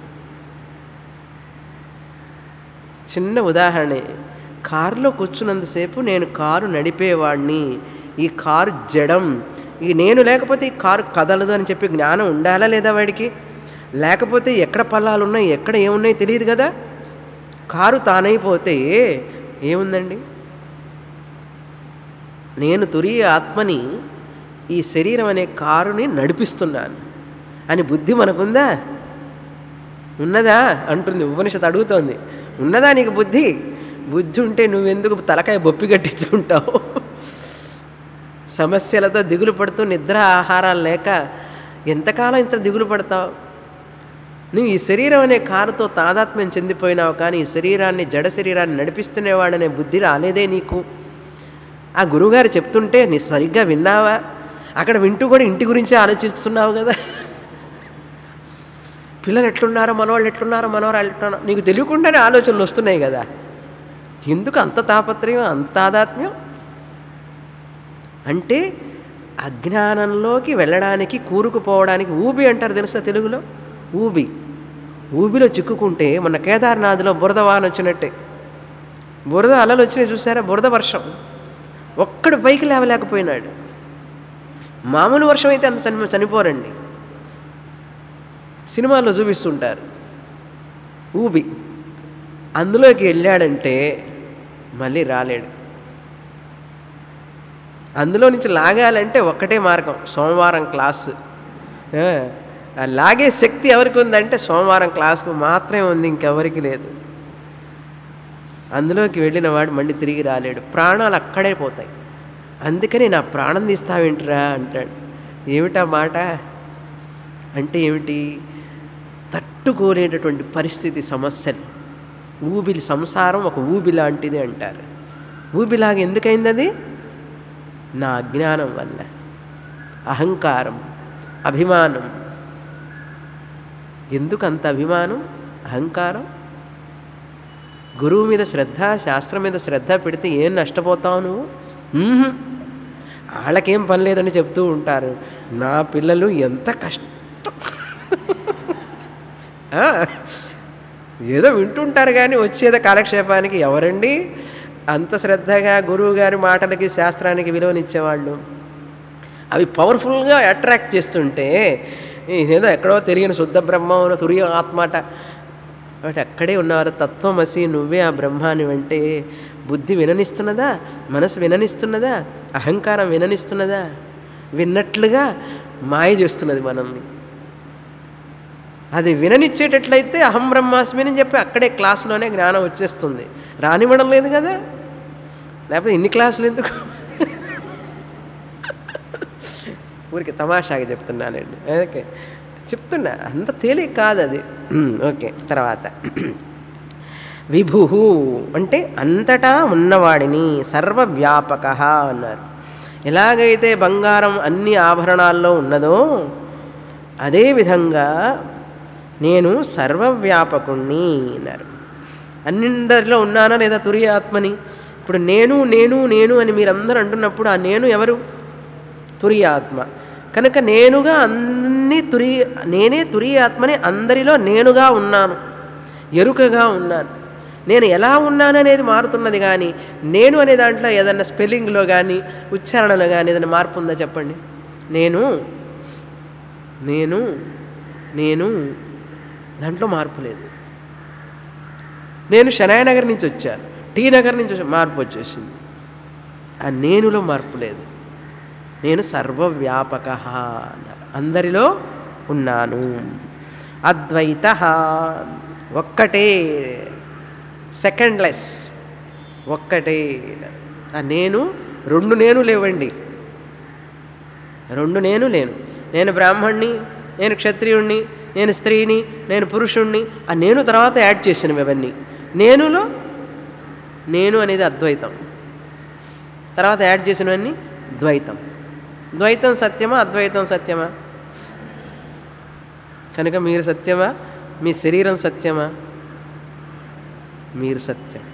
చిన్న ఉదాహరణ కారులో కూర్చున్నంతసేపు నేను కారు నడిపేవాడిని ఈ కారు జడం ఈ నేను లేకపోతే ఈ కారు కదలదు అని చెప్పి జ్ఞానం ఉండాలా లేదా వాడికి లేకపోతే ఎక్కడ పల్లాలు ఉన్నాయి ఎక్కడ ఏమున్నాయి తెలియదు కదా కారు తానైపోతే ఏముందండి నేను తురి ఆత్మని ఈ శరీరం అనే కారుని నడిపిస్తున్నాను అని బుద్ధి మనకుందా ఉన్నదా అంటుంది ఉపనిషత్తు అడుగుతోంది ఉన్నదా నీకు బుద్ధి బుద్ధి ఉంటే నువ్వెందుకు తలకాయ బొప్పి కట్టించుకుంటావు సమస్యలతో దిగులు పడుతూ నిద్ర ఆహారాలు లేక ఎంతకాలం ఇంత దిగులు పడతావు నువ్వు ఈ శరీరం అనే కారుతో తాదాత్మ్యం చెందిపోయినావు కానీ ఈ శరీరాన్ని జడ శరీరాన్ని నడిపిస్తునేవాడనే బుద్ధి రాలేదే నీకు ఆ గురువుగారు చెప్తుంటే నీ సరిగ్గా విన్నావా అక్కడ వింటూ కూడా ఇంటి గురించి ఆలోచిస్తున్నావు కదా పిల్లలు ఎట్లున్నారో మనవాళ్ళు ఎట్లున్నారో మనవాళ్ళు ఎట్లున్నారో నీకు తెలియకుండానే ఆలోచనలు వస్తున్నాయి కదా ఎందుకు అంత తాపత్రయం అంత తాదాత్మ్యం అంటే అజ్ఞానంలోకి వెళ్ళడానికి కూరుకుపోవడానికి ఊబి అంటారు తెలుసా తెలుగులో ఊబి ఊబిలో చిక్కుకుంటే మన కేదార్నాథ్లో బురద వాన వచ్చినట్టే బురద అలలు వచ్చినాయి చూసారా బురద వర్షం ఒక్కడు పైకి లేవలేకపోయినాడు మామూలు వర్షం అయితే అంత చని చనిపోరండి సినిమాల్లో చూపిస్తుంటారు ఊబి అందులోకి వెళ్ళాడంటే మళ్ళీ రాలేడు అందులో నుంచి లాగాలంటే ఒక్కటే మార్గం సోమవారం క్లాసు ఆ, ఆ లాగే శక్తి ఎవరికి ఉందంటే సోమవారం క్లాసుకు మాత్రమే ఉంది ఇంకెవరికి లేదు అందులోకి వెళ్ళిన వాడు మళ్ళీ తిరిగి రాలేడు ప్రాణాలు అక్కడే పోతాయి అందుకని నా ప్రాణం తీస్తావేంటిరా అంటాడు ఏమిటా మాట అంటే ఏమిటి తట్టుకోలేటటువంటి పరిస్థితి సమస్యలు ఊబిలి సంసారం ఒక ఊబి లాంటిది అంటారు ఊబిలాగా ఎందుకైంది అది నా అజ్ఞానం వల్ల అహంకారం అభిమానం ఎందుకు అంత అభిమానం అహంకారం గురువు మీద శ్రద్ధ శాస్త్రం మీద శ్రద్ధ పెడితే ఏం నష్టపోతావు నువ్వు మ్మ్హ్. వాళ్ళకేం పని లేదని చెప్తూ ఉంటారు నా పిల్లలు ఎంత కష్టం ఆ, ఏదో వింటుంటారు కానీ వచ్చేదో కాలక్షేపానికి ఎవరండి అంత శ్రద్ధగా గురువు గారి మాటలకి శాస్త్రానికి విలువనిచ్చేవాళ్ళు అవి పవర్ఫుల్గా అట్రాక్ట్ చేస్తుంటే ఇదేదో ఎక్కడో తెలియని శుద్ధ బ్రహ్మం సూర్య ఆత్మాట కాబట్టి అక్కడే ఉన్నవారు తత్వమసి నువ్వే ఆ బ్రహ్మాని అంటే బుద్ధి విననిస్తున్నదా మనసు విననిస్తున్నదా అహంకారం విననిస్తున్నదా విన్నట్లుగా మాయ చేస్తున్నది మనల్ని అది విననిచ్చేటట్లయితే అహం బ్రహ్మాస్మి అని చెప్పి అక్కడే క్లాసులోనే జ్ఞానం వచ్చేస్తుంది రానివ్వడం లేదు కదా లేకపోతే ఇన్ని క్లాసులు ఎందుకు ఊరికి తమాషాగా చెప్తున్నానండి ఓకే చెప్తున్నా అంత తేలిక కాదు అది ఉమ్, ఓకే తర్వాత విభు అంటే అంతటా ఉన్నవాడిని సర్వవ్యాపక అన్నారు ఎలాగైతే బంగారం అన్ని ఆభరణాల్లో ఉన్నదో అదేవిధంగా నేను సర్వవ్యాపకుణ్ణి అన్నారు అన్నిందరిలో ఉన్నానా లేదా తురియ ఆత్మని ఇప్పుడు నేను నేను నేను అని మీరందరూ అంటున్నప్పుడు ఆ నేను ఎవరు తురియ ఆత్మ కనుక నేనుగా అన్ని తురి నేనే తురియ ఆత్మని అందరిలో నేనుగా ఉన్నాను ఎరుకగా ఉన్నాను నేను ఎలా ఉన్నాననేది మారుతున్నది కానీ నేను అనే దాంట్లో ఏదన్నా స్పెల్లింగ్లో కానీ ఉచ్చారణలో కానీ ఏదైనా మార్పు ఉందా చెప్పండి నేను నేను నేను దాంట్లో మార్పు లేదు నేను శనాయనగర్ నుంచి వచ్చాను టీ నగర్ నుంచి వచ్చా మార్పు వచ్చేసింది ఆ నేనులో మార్పు లేదు నేను సర్వవ్యాపక అన్నారు అందరిలో ఉన్నాను అద్వైత ఒక్కటే సెకండ్లెస్ ఒక్కటే ఆ నేను రెండు నేను లేవండి రెండు నేను లేను నేను బ్రాహ్మణ్ణి నేను క్షత్రియుణ్ణి నేను స్త్రీని నేను పురుషుణ్ణి ఆ నేను తర్వాత యాడ్ చేసినవి ఇవన్నీ నేనులో నేను అనేది అద్వైతం తర్వాత యాడ్ చేసినవన్నీ ద్వైతం ద్వైతం సత్యమా అద్వైతం సత్యమా కనుక మీరు సత్యమా మీ శరీరం సత్యమా మీరు సత్యం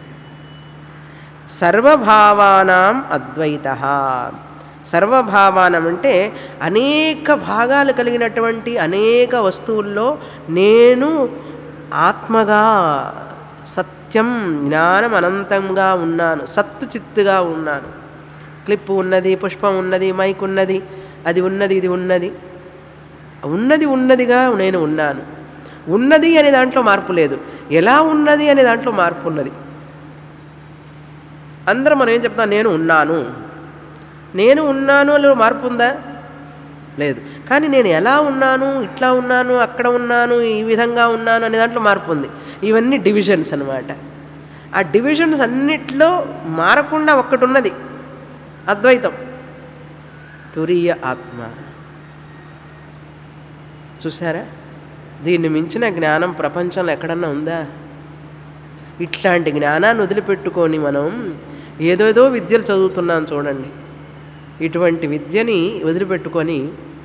సర్వభావానాం అద్వైత సర్వభావానం అంటే అనేక భాగాలు కలిగినటువంటి అనేక వస్తువుల్లో నేను ఆత్మగా సత్యం జ్ఞానం అనంతంగా ఉన్నాను సత్తు చిత్తుగా ఉన్నాను క్లిప్ ఉన్నది పుష్పం ఉన్నది మైక్ ఉన్నది అది ఉన్నది ఇది ఉన్నది ఉన్నది ఉన్నదిగా నేను ఉన్నాను ఉన్నది అనే దాంట్లో మార్పు లేదు ఎలా ఉన్నది అనే దాంట్లో మార్పు ఉన్నది అందరం మనం ఏం చెప్తాం నేను ఉన్నాను నేను ఉన్నాను అని మార్పు ఉందా లేదు కానీ నేను ఎలా ఉన్నాను ఇట్లా ఉన్నాను అక్కడ ఉన్నాను ఈ విధంగా ఉన్నాను అనే దాంట్లో మార్పు ఉంది ఇవన్నీ డివిజన్స్ అన్నమాట ఆ డివిజన్స్ అన్నిట్లో మారకుండా ఒక్కటి ఉన్నది అద్వైతం తురీయ ఆత్మ చూసారా దీన్ని మించిన జ్ఞానం ప్రపంచంలో ఎక్కడన్నా ఉందా ఇట్లాంటి జ్ఞానాన్ని వదిలిపెట్టుకొని మనం ఏదేదో విద్యలు చదువుతున్నాం చూడండి ఇటువంటి విద్యని వదిలిపెట్టుకొని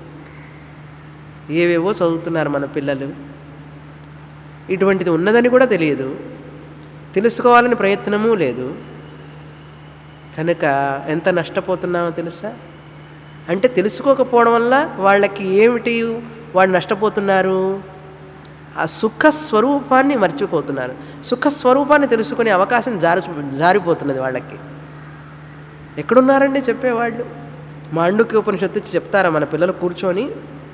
ఏవేవో చదువుతున్నారు మన పిల్లలు ఇటువంటిది ఉన్నదని కూడా తెలియదు తెలుసుకోవాలని ప్రయత్నమూ లేదు కనుక ఎంత నష్టపోతున్నామో తెలుసా అంటే తెలుసుకోకపోవడం వల్ల వాళ్ళకి ఏమిటి వాళ్ళు నష్టపోతున్నారు ఆ సుఖ స్వరూపాన్ని మర్చిపోతున్నారు సుఖ స్వరూపాన్ని తెలుసుకునే అవకాశం జారి జారిపోతున్నది వాళ్ళకి ఎక్కడున్నారండి చెప్పేవాళ్ళు మాండుక్య ఉపనిషత్తు ఇచ్చి చెప్తారా మన పిల్లలు కూర్చొని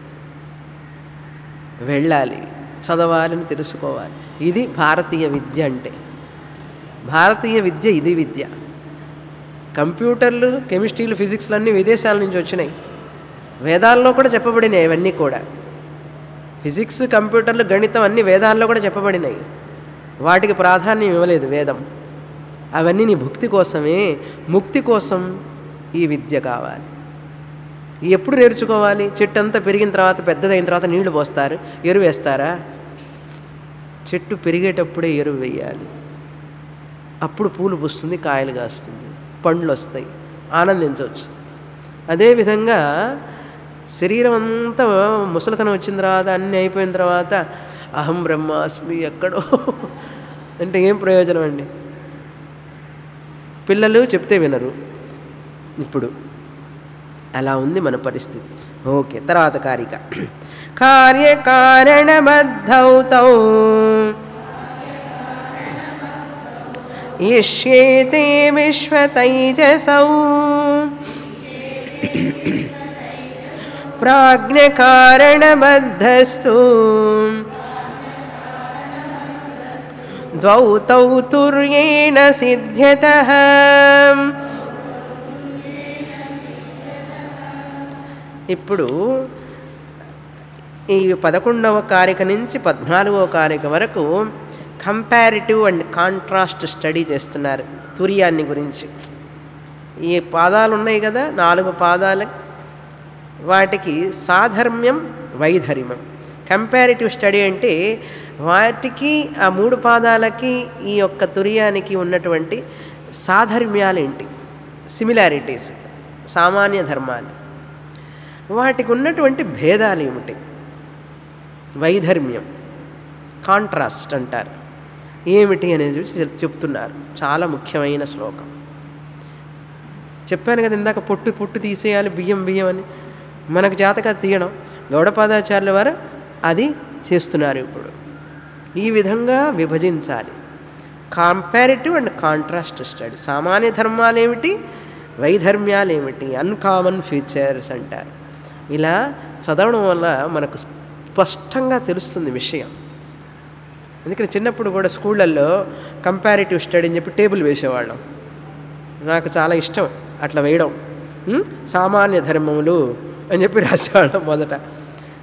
వెళ్ళాలి చదవాలని తెలుసుకోవాలి ఇది భారతీయ విద్య అంటే భారతీయ విద్య ఇది విద్య కంప్యూటర్లు కెమిస్ట్రీలు ఫిజిక్స్లు అన్నీ విదేశాల నుంచి వచ్చినాయి వేదాల్లో కూడా చెప్పబడినాయి ఇవన్నీ కూడా ఫిజిక్స్ కంప్యూటర్లు గణితం అన్నీ వేదాల్లో కూడా చెప్పబడినాయి వాటికి ప్రాధాన్యం ఇవ్వలేదు వేదం అవన్నీ నీ భుక్తి కోసమే ముక్తి కోసం ఈ విద్య కావాలి ఎప్పుడు నేర్చుకోవాలి చెట్టు అంతా పెరిగిన తర్వాత పెద్దదైన తర్వాత నీళ్లు పోస్తారు ఎరువు వేస్తారా చెట్టు పెరిగేటప్పుడే ఎరువు వేయాలి అప్పుడు పూలు పూస్తుంది కాయలు కాస్తుంది పండ్లు వస్తాయి ఆనందించవచ్చు అదేవిధంగా శరీరం అంతా ముసలితనం వచ్చిన తర్వాత అన్నీ అయిపోయిన తర్వాత అహం బ్రహ్మాస్మి ఎక్కడో అంటే ఏం ప్రయోజనం అండి పిల్లలు చెప్తే వినరు ఇప్పుడు అలా ఉంది మన పరిస్థితి ఓకే తర్వాత కారిక కార్యకారణబద్ధౌ తౌ ఇష్యేతే విశ్వతైజసౌ ప్రాజ్ఞకారణబద్ధస్తు ద్వౌ తౌ తుర్యేణ సిద్ధ్యతః ఇప్పుడు ఈ పదకొండవ కారిక నుంచి పద్నాలుగవ కారిక వరకు కంపారిటివ్ అండ్ కాంట్రాస్ట్ స్టడీ చేస్తున్నారు తురియాన్ని గురించి ఈ పాదాలు ఉన్నాయి కదా నాలుగు పాదాలు వాటికి సాధర్మ్యం వైధర్మ్యం కంపారిటివ్ స్టడీ అంటే వాటికి ఆ మూడు పాదాలకి ఈ యొక్క తురియానికి ఉన్నటువంటి సాధర్మ్యాలేంటి సిమిలారిటీస్ సామాన్య ధర్మాలు వాటికి ఉన్నటువంటి భేదాలు ఏమిటి వైధర్మ్యం కాంట్రాస్ట్ అంటారు ఏమిటి అనేది చూసి చెప్- చెప్తున్నారు చాలా ముఖ్యమైన శ్లోకం చెప్పాను కదా ఇందాక పొట్టు పొట్టు తీసేయాలి బియ్యం బియ్యం అని మనకు జాతక తీయడం గౌడపాదాచార్యుల వారు అది చేస్తున్నారు ఇప్పుడు ఈ విధంగా విభజించాలి కంపారిటివ్ అండ్ కాంట్రాస్ట్ స్టడీ సామాన్య ధర్మాలు ఏమిటి వైధర్మ్యాలు ఏమిటి అన్కామన్ ఫీచర్స్ అంటారు ఇలా చదవడం వల్ల మనకు స్పష్టంగా తెలుస్తుంది విషయం ఎందుకని చిన్నప్పుడు కూడా స్కూళ్ళల్లో కంపారిటివ్ స్టడీ అని చెప్పి టేబుల్ వేసేవాళ్ళం నాకు చాలా ఇష్టం అట్లా వేయడం ఉం? సామాన్య ధర్మములు అని చెప్పి రాసేవాళ్ళం మొదట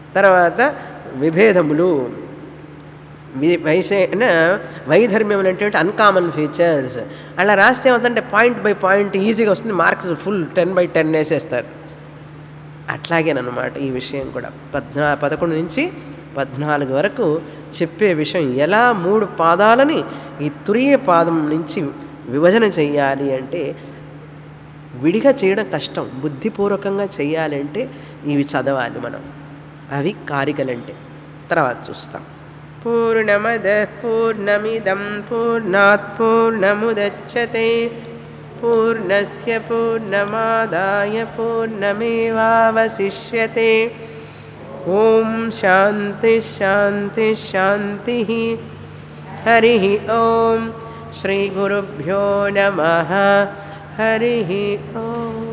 తర్వాత విభేదములు వి- వైశేన వైధర్మ్యం అంటే అన్కామన్ ఫీచర్స్ అలా రాస్తే ఏమవుతుందంటే పాయింట్ బై పాయింట్ ఈజీగా వస్తుంది marks full ten by ten వేసేస్తారు అట్లాగేనమాట ఈ విషయం కూడా పద్నా పదకొండు నుంచి పద్నాలుగు వరకు చెప్పే విషయం ఎలా మూడు పాదాలని ఈ తురియ పాదం నుంచి విభజన చెయ్యాలి అంటే విడిగా చేయడం కష్టం బుద్ధిపూర్వకంగా చేయాలి అంటే ఇవి చదవాలి మనం అవి కారికలంటే తర్వాత చూస్తాం పూర్ణమద పూర్ణమిదం పూర్ణాత్ పూర్ణముదచ్చతే పూర్ణస్య పూర్ణమాదాయ పూర్ణమేవావశిష్యతే ఓం శాంతి శాంతి శాంతి హరి ఓం శ్రీ గురుభ్యో నమ హరి ఓం